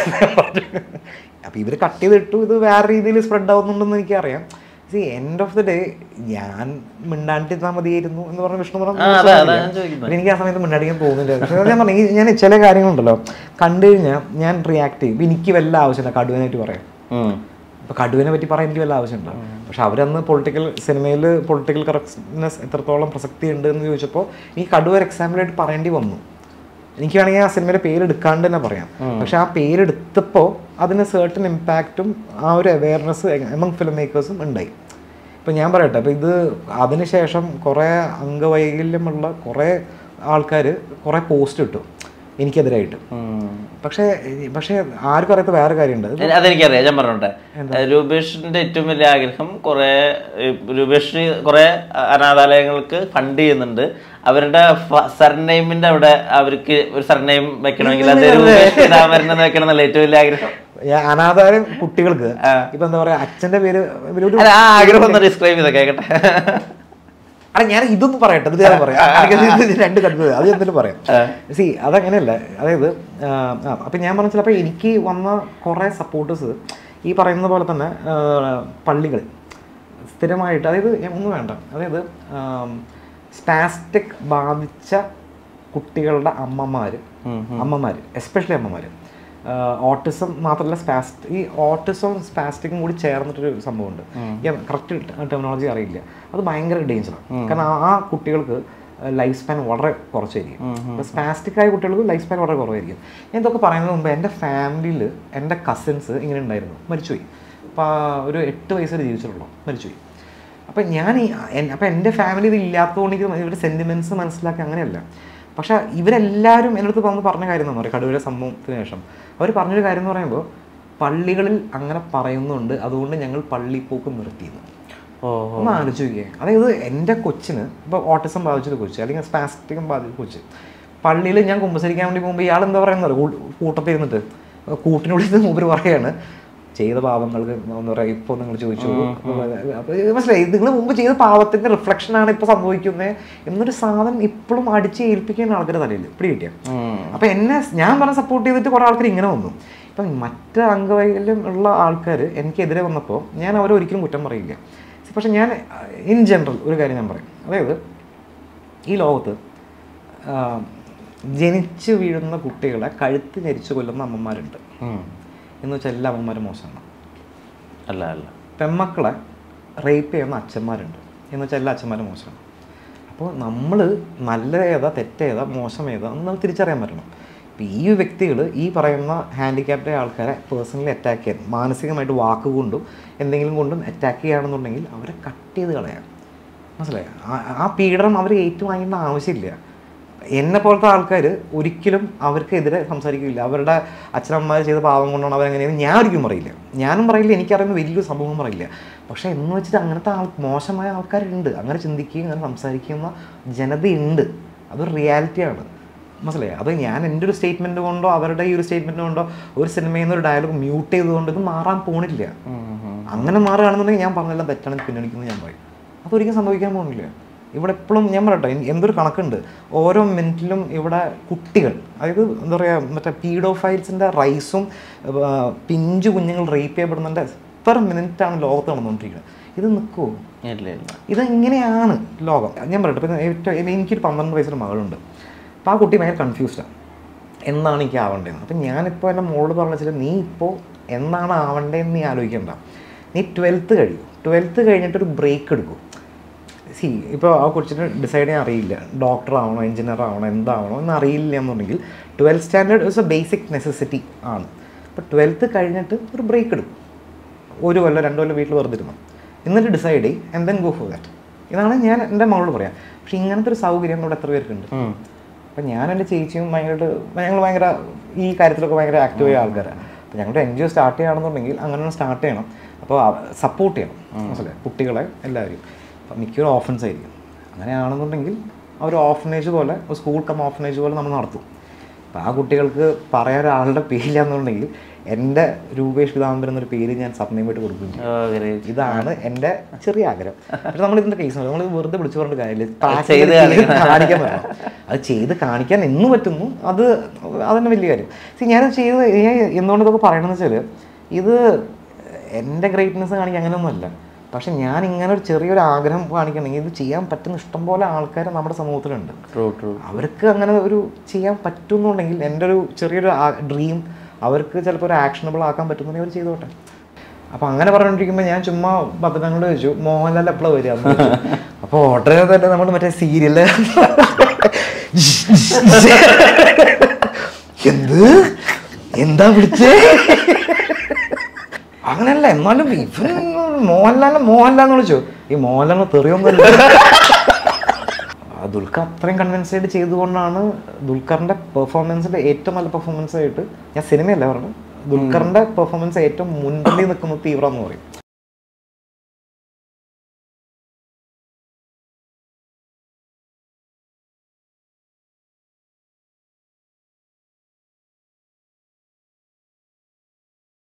അപ്പോൾ ഇവർ കട്ട് ചെയ്തിട്ടു ഇത് വേറെ രീതിയിൽ സ്പ്രെഡ് ആവുന്നുണ്ടെന്ന് എനിക്കറിയാം see end of the day ഞാൻ മിണ്ടാണ്ടിരുന്നാൽ മതിയായിരുന്നു എന്ന് പറഞ്ഞ വിഷ്ണു പറഞ്ഞു ആ, അതെ, അതാ ഞാൻ ചോദിക്കുന്നത്. പിന്നെ എനിക്ക് ആ സമയത്ത് മിണ്ടാടിക്കാൻ തോന്നില്ല പക്ഷേ അത് ഞാൻ പറഞ്ഞു ഈ- ഞാൻ ചില കാര്യങ്ങളുണ്ടല്ലോ കണ്ടു കഴിഞ്ഞാൽ ഞാൻ റിയാക്ട് ചെയ്യും ഇപ്പം എനിക്ക് വല്ല ആവശ്യമില്ല കടുവനായിട്ട് പറയാം ഉം. ഇപ്പോൾ കടുവിനെ പറ്റി പറയാൻ എനിക്ക് വല്ല ആവശ്യമുണ്ടോ പക്ഷെ അവരന്ന് പൊളിറ്റിക്കൽ സിനിമയിൽ പൊളിറ്റിക്കൽ കറക്റ്റ്നെസ് എത്രത്തോളം പ്രസക്തി ഉണ്ട് എന്ന് ചോദിച്ചപ്പോൾ ഈ കടുവ ഒരു എക്സാമ്പിളായിട്ട് പറയേണ്ടി വന്നു എനിക്ക് വേണമെങ്കിൽ ആ സിനിമയിലെ പേര് എടുക്കാണ്ട് തന്നെ പറയാം പക്ഷെ ആ പേരെടുത്തപ്പോൾ അതിന് സേർട്ടൻ ഇമ്പാക്റ്റും ആ ഒരു അവയർനെസ് എമംഗ് ഫിലിം മേക്കേഴ്സും ഉണ്ടായി ഇപ്പം ഞാൻ പറയട്ടെ അപ്പോൾ ഇത് അതിനുശേഷം കുറേ അംഗവൈകല്യമുള്ള കുറേ ആൾക്കാർ കുറേ പോസ്റ്റ് ഇട്ടു എനിക്കെതിരായിട്ട് ഉം. പക്ഷേ പക്ഷേ ആർക്കും അറിയാത്ത വേറെ കാര്യമുണ്ട് എ- അതെനിക്കറിയാം ഞാൻ പറഞ്ഞോട്ടെ രൂപേഷിന്റെ ഏറ്റവും വലിയ ആഗ്രഹം കുറെ രൂപേഷിന് കുറെ അനാഥാലയങ്ങൾക്ക് ഫണ്ട് ചെയ്യുന്നുണ്ട് അവരുടെ സർനെയിമിന്റെ അവിടെ അവർക്ക് ഒരു സർനെയിം വെക്കണമെങ്കിൽ അത് രൂപേഷ് പിതാമരൻ എന്ന് വെക്കണം എന്നല്ല ഏറ്റവും വലിയ ആഗ്രഹം ഈ അനാഥാലയം കുട്ടികൾക്ക് ഇപ്പൊ എന്താ പറയാ അച്ഛന്റെ പേര് ഇവരൊരു അല്ല, ആ ആഗ്രഹം ഒന്ന് ഡിസ്ക്രൈബ് ചെയ്ത കേക്കട്ടെ അല്ല ഞാൻ ഇതൊന്നും പറയട്ടെ ഇത് ഞാൻ പറയാം എനിക്ക് ഇത് രണ്ട് കണ്ടത് അത് എന്തെങ്കിലും പറയാം സി അതങ്ങനെയല്ല അതായത് ആ, ആ, അപ്പം ഞാൻ പറഞ്ഞ ചിലപ്പോൾ എനിക്ക് വന്ന കുറേ സപ്പോർട്ടേഴ്സ് ഈ പറയുന്ന പോലെ തന്നെ പള്ളികൾ സ്ഥിരമായിട്ട് അതായത് ഞാൻ ഒന്നും വേണ്ട അതായത് സ്പാസ്റ്റിക് ബാധിച്ച കുട്ടികളുടെ അമ്മമാർ അമ്മമാർ എസ്പെഷ്യലി അമ്മമാർ ഓട്ടിസം മാത്രമല്ല സ്പാസ്റ്റ് ഈ ഓട്ടിസം സ്പാസ്റ്റിക്കും കൂടി ചേർന്നിട്ടൊരു സംഭവമുണ്ട് കറക്റ്റ് ടെർമിനോളജി അറിയില്ല അത് ഭയങ്കര ഡേഞ്ചറാണ് കാരണം ആ- ആ കുട്ടികൾക്ക് ലൈഫ് സ്പാൻ വളരെ കുറച്ചായിരിക്കും അപ്പോൾ സ്പാസ്റ്റിക് ആയ കുട്ടികൾക്ക് ലൈഫ് സ്പാൻ വളരെ കുറവായിരിക്കും ഞാൻ ഇതൊക്കെ പറയുന്നതിന് മുമ്പ് എൻ്റെ ഫാമിലിയിൽ എൻ്റെ കസിൻസ് ഇങ്ങനെ ഉണ്ടായിരുന്നു മരിച്ചുപോയി അപ്പോൾ ഒരു എട്ട് വയസ്സിൽ ജീവിച്ചിട്ടുള്ളൂ മരിച്ചുപോയി അപ്പം ഞാൻ ഈ എൻ- അപ്പം എൻ്റെ ഫാമിലി ഇത് ഇല്ലാത്തതുകൊണ്ട് എനിക്ക് ഇവരുടെ സെൻറ്റിമെൻറ്റ്സ് മനസ്സിലാക്കി അങ്ങനെയല്ല പക്ഷേ ഇവരെല്ലാവരും എൻ്റെ അടുത്ത് വന്ന് പറഞ്ഞ കാര്യം എന്താ പറയുക കടുവയുടെ സംഭവത്തിന് ശേഷം അവർ പറഞ്ഞൊരു കാര്യം എന്ന് പറയുമ്പോൾ പള്ളികളിൽ അങ്ങനെ പറയുന്നുണ്ട് അതുകൊണ്ട് ഞങ്ങൾ പള്ളിപ്പോക്ക് നിർത്തിയെന്ന് ഓ ഒന്ന് ആലോചിച്ച് നോക്കിയേ അതായത് എൻ്റെ കൊച്ചിന് ഇപ്പോൾ ഓട്ടിസം ബാധിച്ചൊരു കൊച്ച് അല്ലെങ്കിൽ സ്പാസ്റ്റിക്കം ബാധിച്ച കൊച്ച് പള്ളിയിൽ ഞാൻ കുമ്പസരിക്കാൻ വേണ്ടി പോകുമ്പോൾ ഇയാൾ എന്താ പറയുന്നത് കൂട്ടത്തിൽ ഇരുന്നിട്ട് കൂട്ടിനുള്ളിൽ നിന്ന് മൂപ്പര് പറയാണ് ചെയ്ത പാപങ്ങൾക്ക് എന്താ പറയുക ഇപ്പോൾ നിങ്ങൾ ചോദിച്ചു അപ്പോൾ മനസ്സിലായി നിങ്ങൾ മുമ്പ് ചെയ്ത പാവത്തിൻ്റെ റിഫ്ലക്ഷനാണ് ഇപ്പോൾ സംഭവിക്കുന്നത് എന്നൊരു സാധനം ഇപ്പോഴും അടിച്ച് ഏൽപ്പിക്കുന്ന ആൾക്കാരുടെ തലയിൽ പിടി കിട്ടിയ അപ്പം എന്നെ ഞാൻ പറഞ്ഞ സപ്പോർട്ട് ചെയ്തിട്ട് കുറേ ആൾക്കാർ ഇങ്ങനെ വന്നു ഇപ്പം മറ്റ് അംഗവൈകല്യം ഉള്ള ആൾക്കാർ എനിക്കെതിരെ വന്നപ്പോൾ ഞാൻ അവരെ ഒരിക്കലും കുറ്റം പറയില്ല പക്ഷെ ഞാൻ ഇൻ ജനറൽ ഒരു കാര്യം ഞാൻ പറയും അതായത് ഈ ലോകത്ത് ആ, ജനിച്ചു വീഴുന്ന കുട്ടികളെ കഴുത്ത് ഞെരിച്ചു കൊല്ലുന്ന അമ്മമാരുണ്ട് ഉം. എന്ന് വെച്ചാൽ എല്ലാ അമ്മമാരും മോശമാണ് അല്ല അല്ല പെമ്മക്കളെ റേപ്പ് ചെയ്യുന്ന അച്ഛന്മാരുണ്ട് എന്ന് വെച്ചാൽ എല്ലാ അച്ഛന്മാരും മോശമാണ് അപ്പോൾ നമ്മൾ നല്ല ഏതാ തെറ്റേതാ മോശം ഏതാ എന്ന് നമ്മൾ തിരിച്ചറിയാൻ പറ്റണം ഇപ്പോൾ ഈ വ്യക്തികൾ ഈ പറയുന്ന ഹാൻഡിക്യാപ്ഡ് ആൾക്കാരെ പേഴ്സണലി അറ്റാക്ക് ചെയ്യാൻ മാനസികമായിട്ട് വാക്ക് കൊണ്ടും എന്തെങ്കിലും കൊണ്ടും അറ്റാക്ക് ചെയ്യുകയാണെന്നുണ്ടെങ്കിൽ അവരെ കട്ട് ചെയ്ത് കളയാം മനസ്സിലായോ ആ- ആ പീഡനം അവർ ഏറ്റുവാങ്ങേണ്ട ആവശ്യമില്ല എന്നെ പോലത്തെ ആൾക്കാർ ഒരിക്കലും അവർക്കെതിരെ സംസാരിക്കില്ല അവരുടെ അച്ഛനമ്മമാർ ചെയ്ത പാവം കൊണ്ടാണ് അവരെങ്ങനെയാണ് ഞാൻ ഒരിക്കലും പറയില്ല ഞാനും പറയില്ല എനിക്കറിയുന്ന വലിയൊരു സംഭവം പറയില്ല പക്ഷേ എന്ന് വെച്ചിട്ട് അങ്ങനത്തെ ആൾ മോശമായ ആൾക്കാരുണ്ട് അങ്ങനെ ചിന്തിക്കുകയും അങ്ങനെ സംസാരിക്കുന്ന ജനതയുണ്ട് അതൊരു റിയാലിറ്റിയാണ് മനസ്സിലായോ അത് ഞാൻ എൻ്റെ ഒരു സ്റ്റേറ്റ്മെൻറ്റ് കൊണ്ടോ അവരുടെ ഈ ഒരു സ്റ്റേറ്റ്മെൻറ്റ് കൊണ്ടോ ഒരു സിനിമയിൽ നിന്ന് ഒരു ഡയലോഗ് മ്യൂട്ട് ചെയ്തുകൊണ്ട് ഇത് മാറാൻ പോണില്ല അങ്ങനെ മാറുകയാണെന്നുണ്ടെങ്കിൽ ഞാൻ പറഞ്ഞെല്ലാം തെറ്റാണ് പിന്നണിക്കുന്നത് ഞാൻ പറയും അതൊരിക്കലും സംഭവിക്കാൻ പോകുന്നില്ല ഇവിടെ എപ്പോഴും ഞാൻ പറയട്ടെ എൻ- എന്തൊരു കണക്കുണ്ട് ഓരോ മിനിറ്റിലും ഇവിടെ കുട്ടികൾ അതായത് എന്താ പറയുക മറ്റേ പീഡോഫൈൽസിൻ്റെ റൈസും പിഞ്ചു കുഞ്ഞുങ്ങൾ റേപ്പ് ചെയ്യപ്പെടുന്നതിൻ്റെ എത്ര മിനിറ്റാണ് ലോകത്ത് നടന്നുകൊണ്ടിരിക്കുന്നത് ഇത് നിൽക്കുമോ ഇല്ല ഇല്ല ഇതെങ്ങനെയാണ് ലോകം ഞാൻ പറയട്ടെ ഇപ്പം ഏറ്റവും എനിക്കൊരു പന്ത്രണ്ട് വയസ്സൊരു മകളുണ്ട് അപ്പോൾ ആ കുട്ടി ഭയങ്കര കൺഫ്യൂസ്ഡാണ് എന്നാണ് എനിക്ക് ആവേണ്ടതെന്ന് അപ്പം ഞാനിപ്പോൾ എൻ്റെ മോളോട് പറഞ്ഞ വെച്ചാൽ നീ ഇപ്പോൾ എന്നാണ് ആവേണ്ടതെന്ന് നീ ആലോചിക്കണ്ട നീ ട്വൽത്ത് കഴിയും ട്വൽത്ത് കഴിഞ്ഞിട്ടൊരു ബ്രേക്ക് എടുക്കും സി ഇപ്പോൾ ആ കൊച്ചിന് ഡിസൈഡ് ചെയ്യാൻ അറിയില്ല ഡോക്ടർ ആവണോ എഞ്ചിനീയർ ആവണോ എന്താവണോ എന്ന് അറിയില്ല എന്നുണ്ടെങ്കിൽ twelfth standard is a basic necessity ആണ് അപ്പോൾ ട്വൽത്ത് കഴിഞ്ഞിട്ട് ഒരു ബ്രേക്ക് എടുക്കും ഒരു കൊല്ലം രണ്ട് കൊല്ലം വീട്ടിൽ വെറുതെ ഇരുന്നു എന്നിട്ട് ഡിസൈഡ് ചെയ്യും and then go for that ഇതാണ് ഞാൻ എൻ്റെ മകളോട് പറയാം പക്ഷേ ഇങ്ങനത്തെ ഒരു സൗകര്യം ഇവിടെ എത്ര പേർക്കുണ്ട് ഉം. അപ്പം ഞാൻ എൻ്റെ ചേച്ചിയും ഭയങ്കരമായിട്ട് ഞങ്ങൾ ഭയങ്കര ഈ കാര്യത്തിലൊക്കെ ഭയങ്കര ആക്റ്റീവായ ആൾക്കാരാണ് അപ്പോൾ ഞങ്ങളുടെ എൻ ജി ഒ സ്റ്റാർട്ട് ചെയ്യുകയാണെന്നുണ്ടെങ്കിൽ അങ്ങനെ സ്റ്റാർട്ട് ചെയ്യണം അപ്പോൾ സപ്പോർട്ട് ചെയ്യണം മനസ്സിലായി കുട്ടികളെ എല്ലാവരും അപ്പം മിക്കവരും ഓഫൻസ് ആയിരിക്കും അങ്ങനെയാണെന്നുണ്ടെങ്കിൽ ആ ഒരു ഓഫനേജ് പോലെ ഒരു സ്കൂൾ കം ഓഫനേജ് പോലെ നമ്മൾ നടത്തും അപ്പോൾ ആ കുട്ടികൾക്ക് പറയാൻ ഒരാളുടെ പേരില്ലാന്നുണ്ടെങ്കിൽ എൻ്റെ രൂപേഷ് പിതാംബരൻ എന്നൊരു പേര് ഞാൻ സപ്നയുമായിട്ട് കൊടുക്കും ഓ, great. ഇതാണ് എൻ്റെ ചെറിയ ആഗ്രഹം പക്ഷെ നമ്മൾ ഇതിൻ്റെ കേസ് നമ്മൾ വെറുതെ വിളിച്ചു പറഞ്ഞിട്ട് കാര്യമില്ല പ്രാക്ടിക്കൽ ചെയ്ത് ചെയ്ത് കാണിക്കാൻ പറ്റണം അത് ചെയ്ത് കാണിക്കാൻ എന്ന് പറ്റുന്നു അത് അതന്നെ വലിയ കാര്യം See, ഞാൻ ചെയ്ത് ഞാൻ എന്തുകൊണ്ട് ഇതൊക്കെ പറയണമെന്ന് വെച്ചാൽ ഇത് എൻ്റെ ഗ്രേറ്റ്നെസ് കാണിക്കാൻ അങ്ങനെയൊന്നുമല്ല പക്ഷെ ഞാൻ ഇങ്ങനെ ഒരു ചെറിയൊരു ആഗ്രഹം കാണിക്കണമെങ്കിൽ ഇത് ചെയ്യാൻ പറ്റുന്ന ഇഷ്ടംപോലെ ആൾക്കാർ നമ്മുടെ സമൂഹത്തിലുണ്ട് True, true. അവർക്ക് അങ്ങനെ ഒരു ചെയ്യാൻ പറ്റുന്നുണ്ടെങ്കിൽ എൻ്റെ ഒരു ചെറിയൊരു ഡ്രീം അവർക്ക് ചിലപ്പോൾ ഒരു ആക്ഷനബിൾ ആക്കാൻ പറ്റുന്നുണ്ടെങ്കിൽ അവർ ചെയ്തോട്ടെ അപ്പോൾ അങ്ങനെ പറഞ്ഞുകൊണ്ടിരിക്കുമ്പോൾ ഞാൻ ചുമ്മാ ഭദ്രനോട് ചോദിച്ചു മോഹൻലാൽ എപ്പോഴാണ് വരിക എന്ന് ചോദിച്ചു. അപ്പോൾ ഉടനെ തന്നെ നമ്മൾ മറ്റേ സീരിയല് എന്ത് എന്താ വിളിച്ചേ അങ്ങനെയല്ല എന്നാലും ഇവൻ മോഹൻലാലിനെ മോഹൻലാൽ എന്ന് വിളിച്ചു ഈ മോഹൻലാലിനെ തെറിയൊന്നുമില്ല ആ, ദുൽഖർ അത്രയും കൺവിൻസ് ആയിട്ട് ചെയ്തുകൊണ്ടാണ് ദുൽഖറിന്റെ പെർഫോമൻസിന്റെ ഏറ്റവും നല്ല പെർഫോമൻസ് ആയിട്ട് ഞാൻ സിനിമയല്ല പറഞ്ഞു ദുൽഖറിന്റെ പെർഫോമൻസ് ഏറ്റവും മുൻപന്തി നിൽക്കുന്ന തീവ്രം എന്ന് പറയും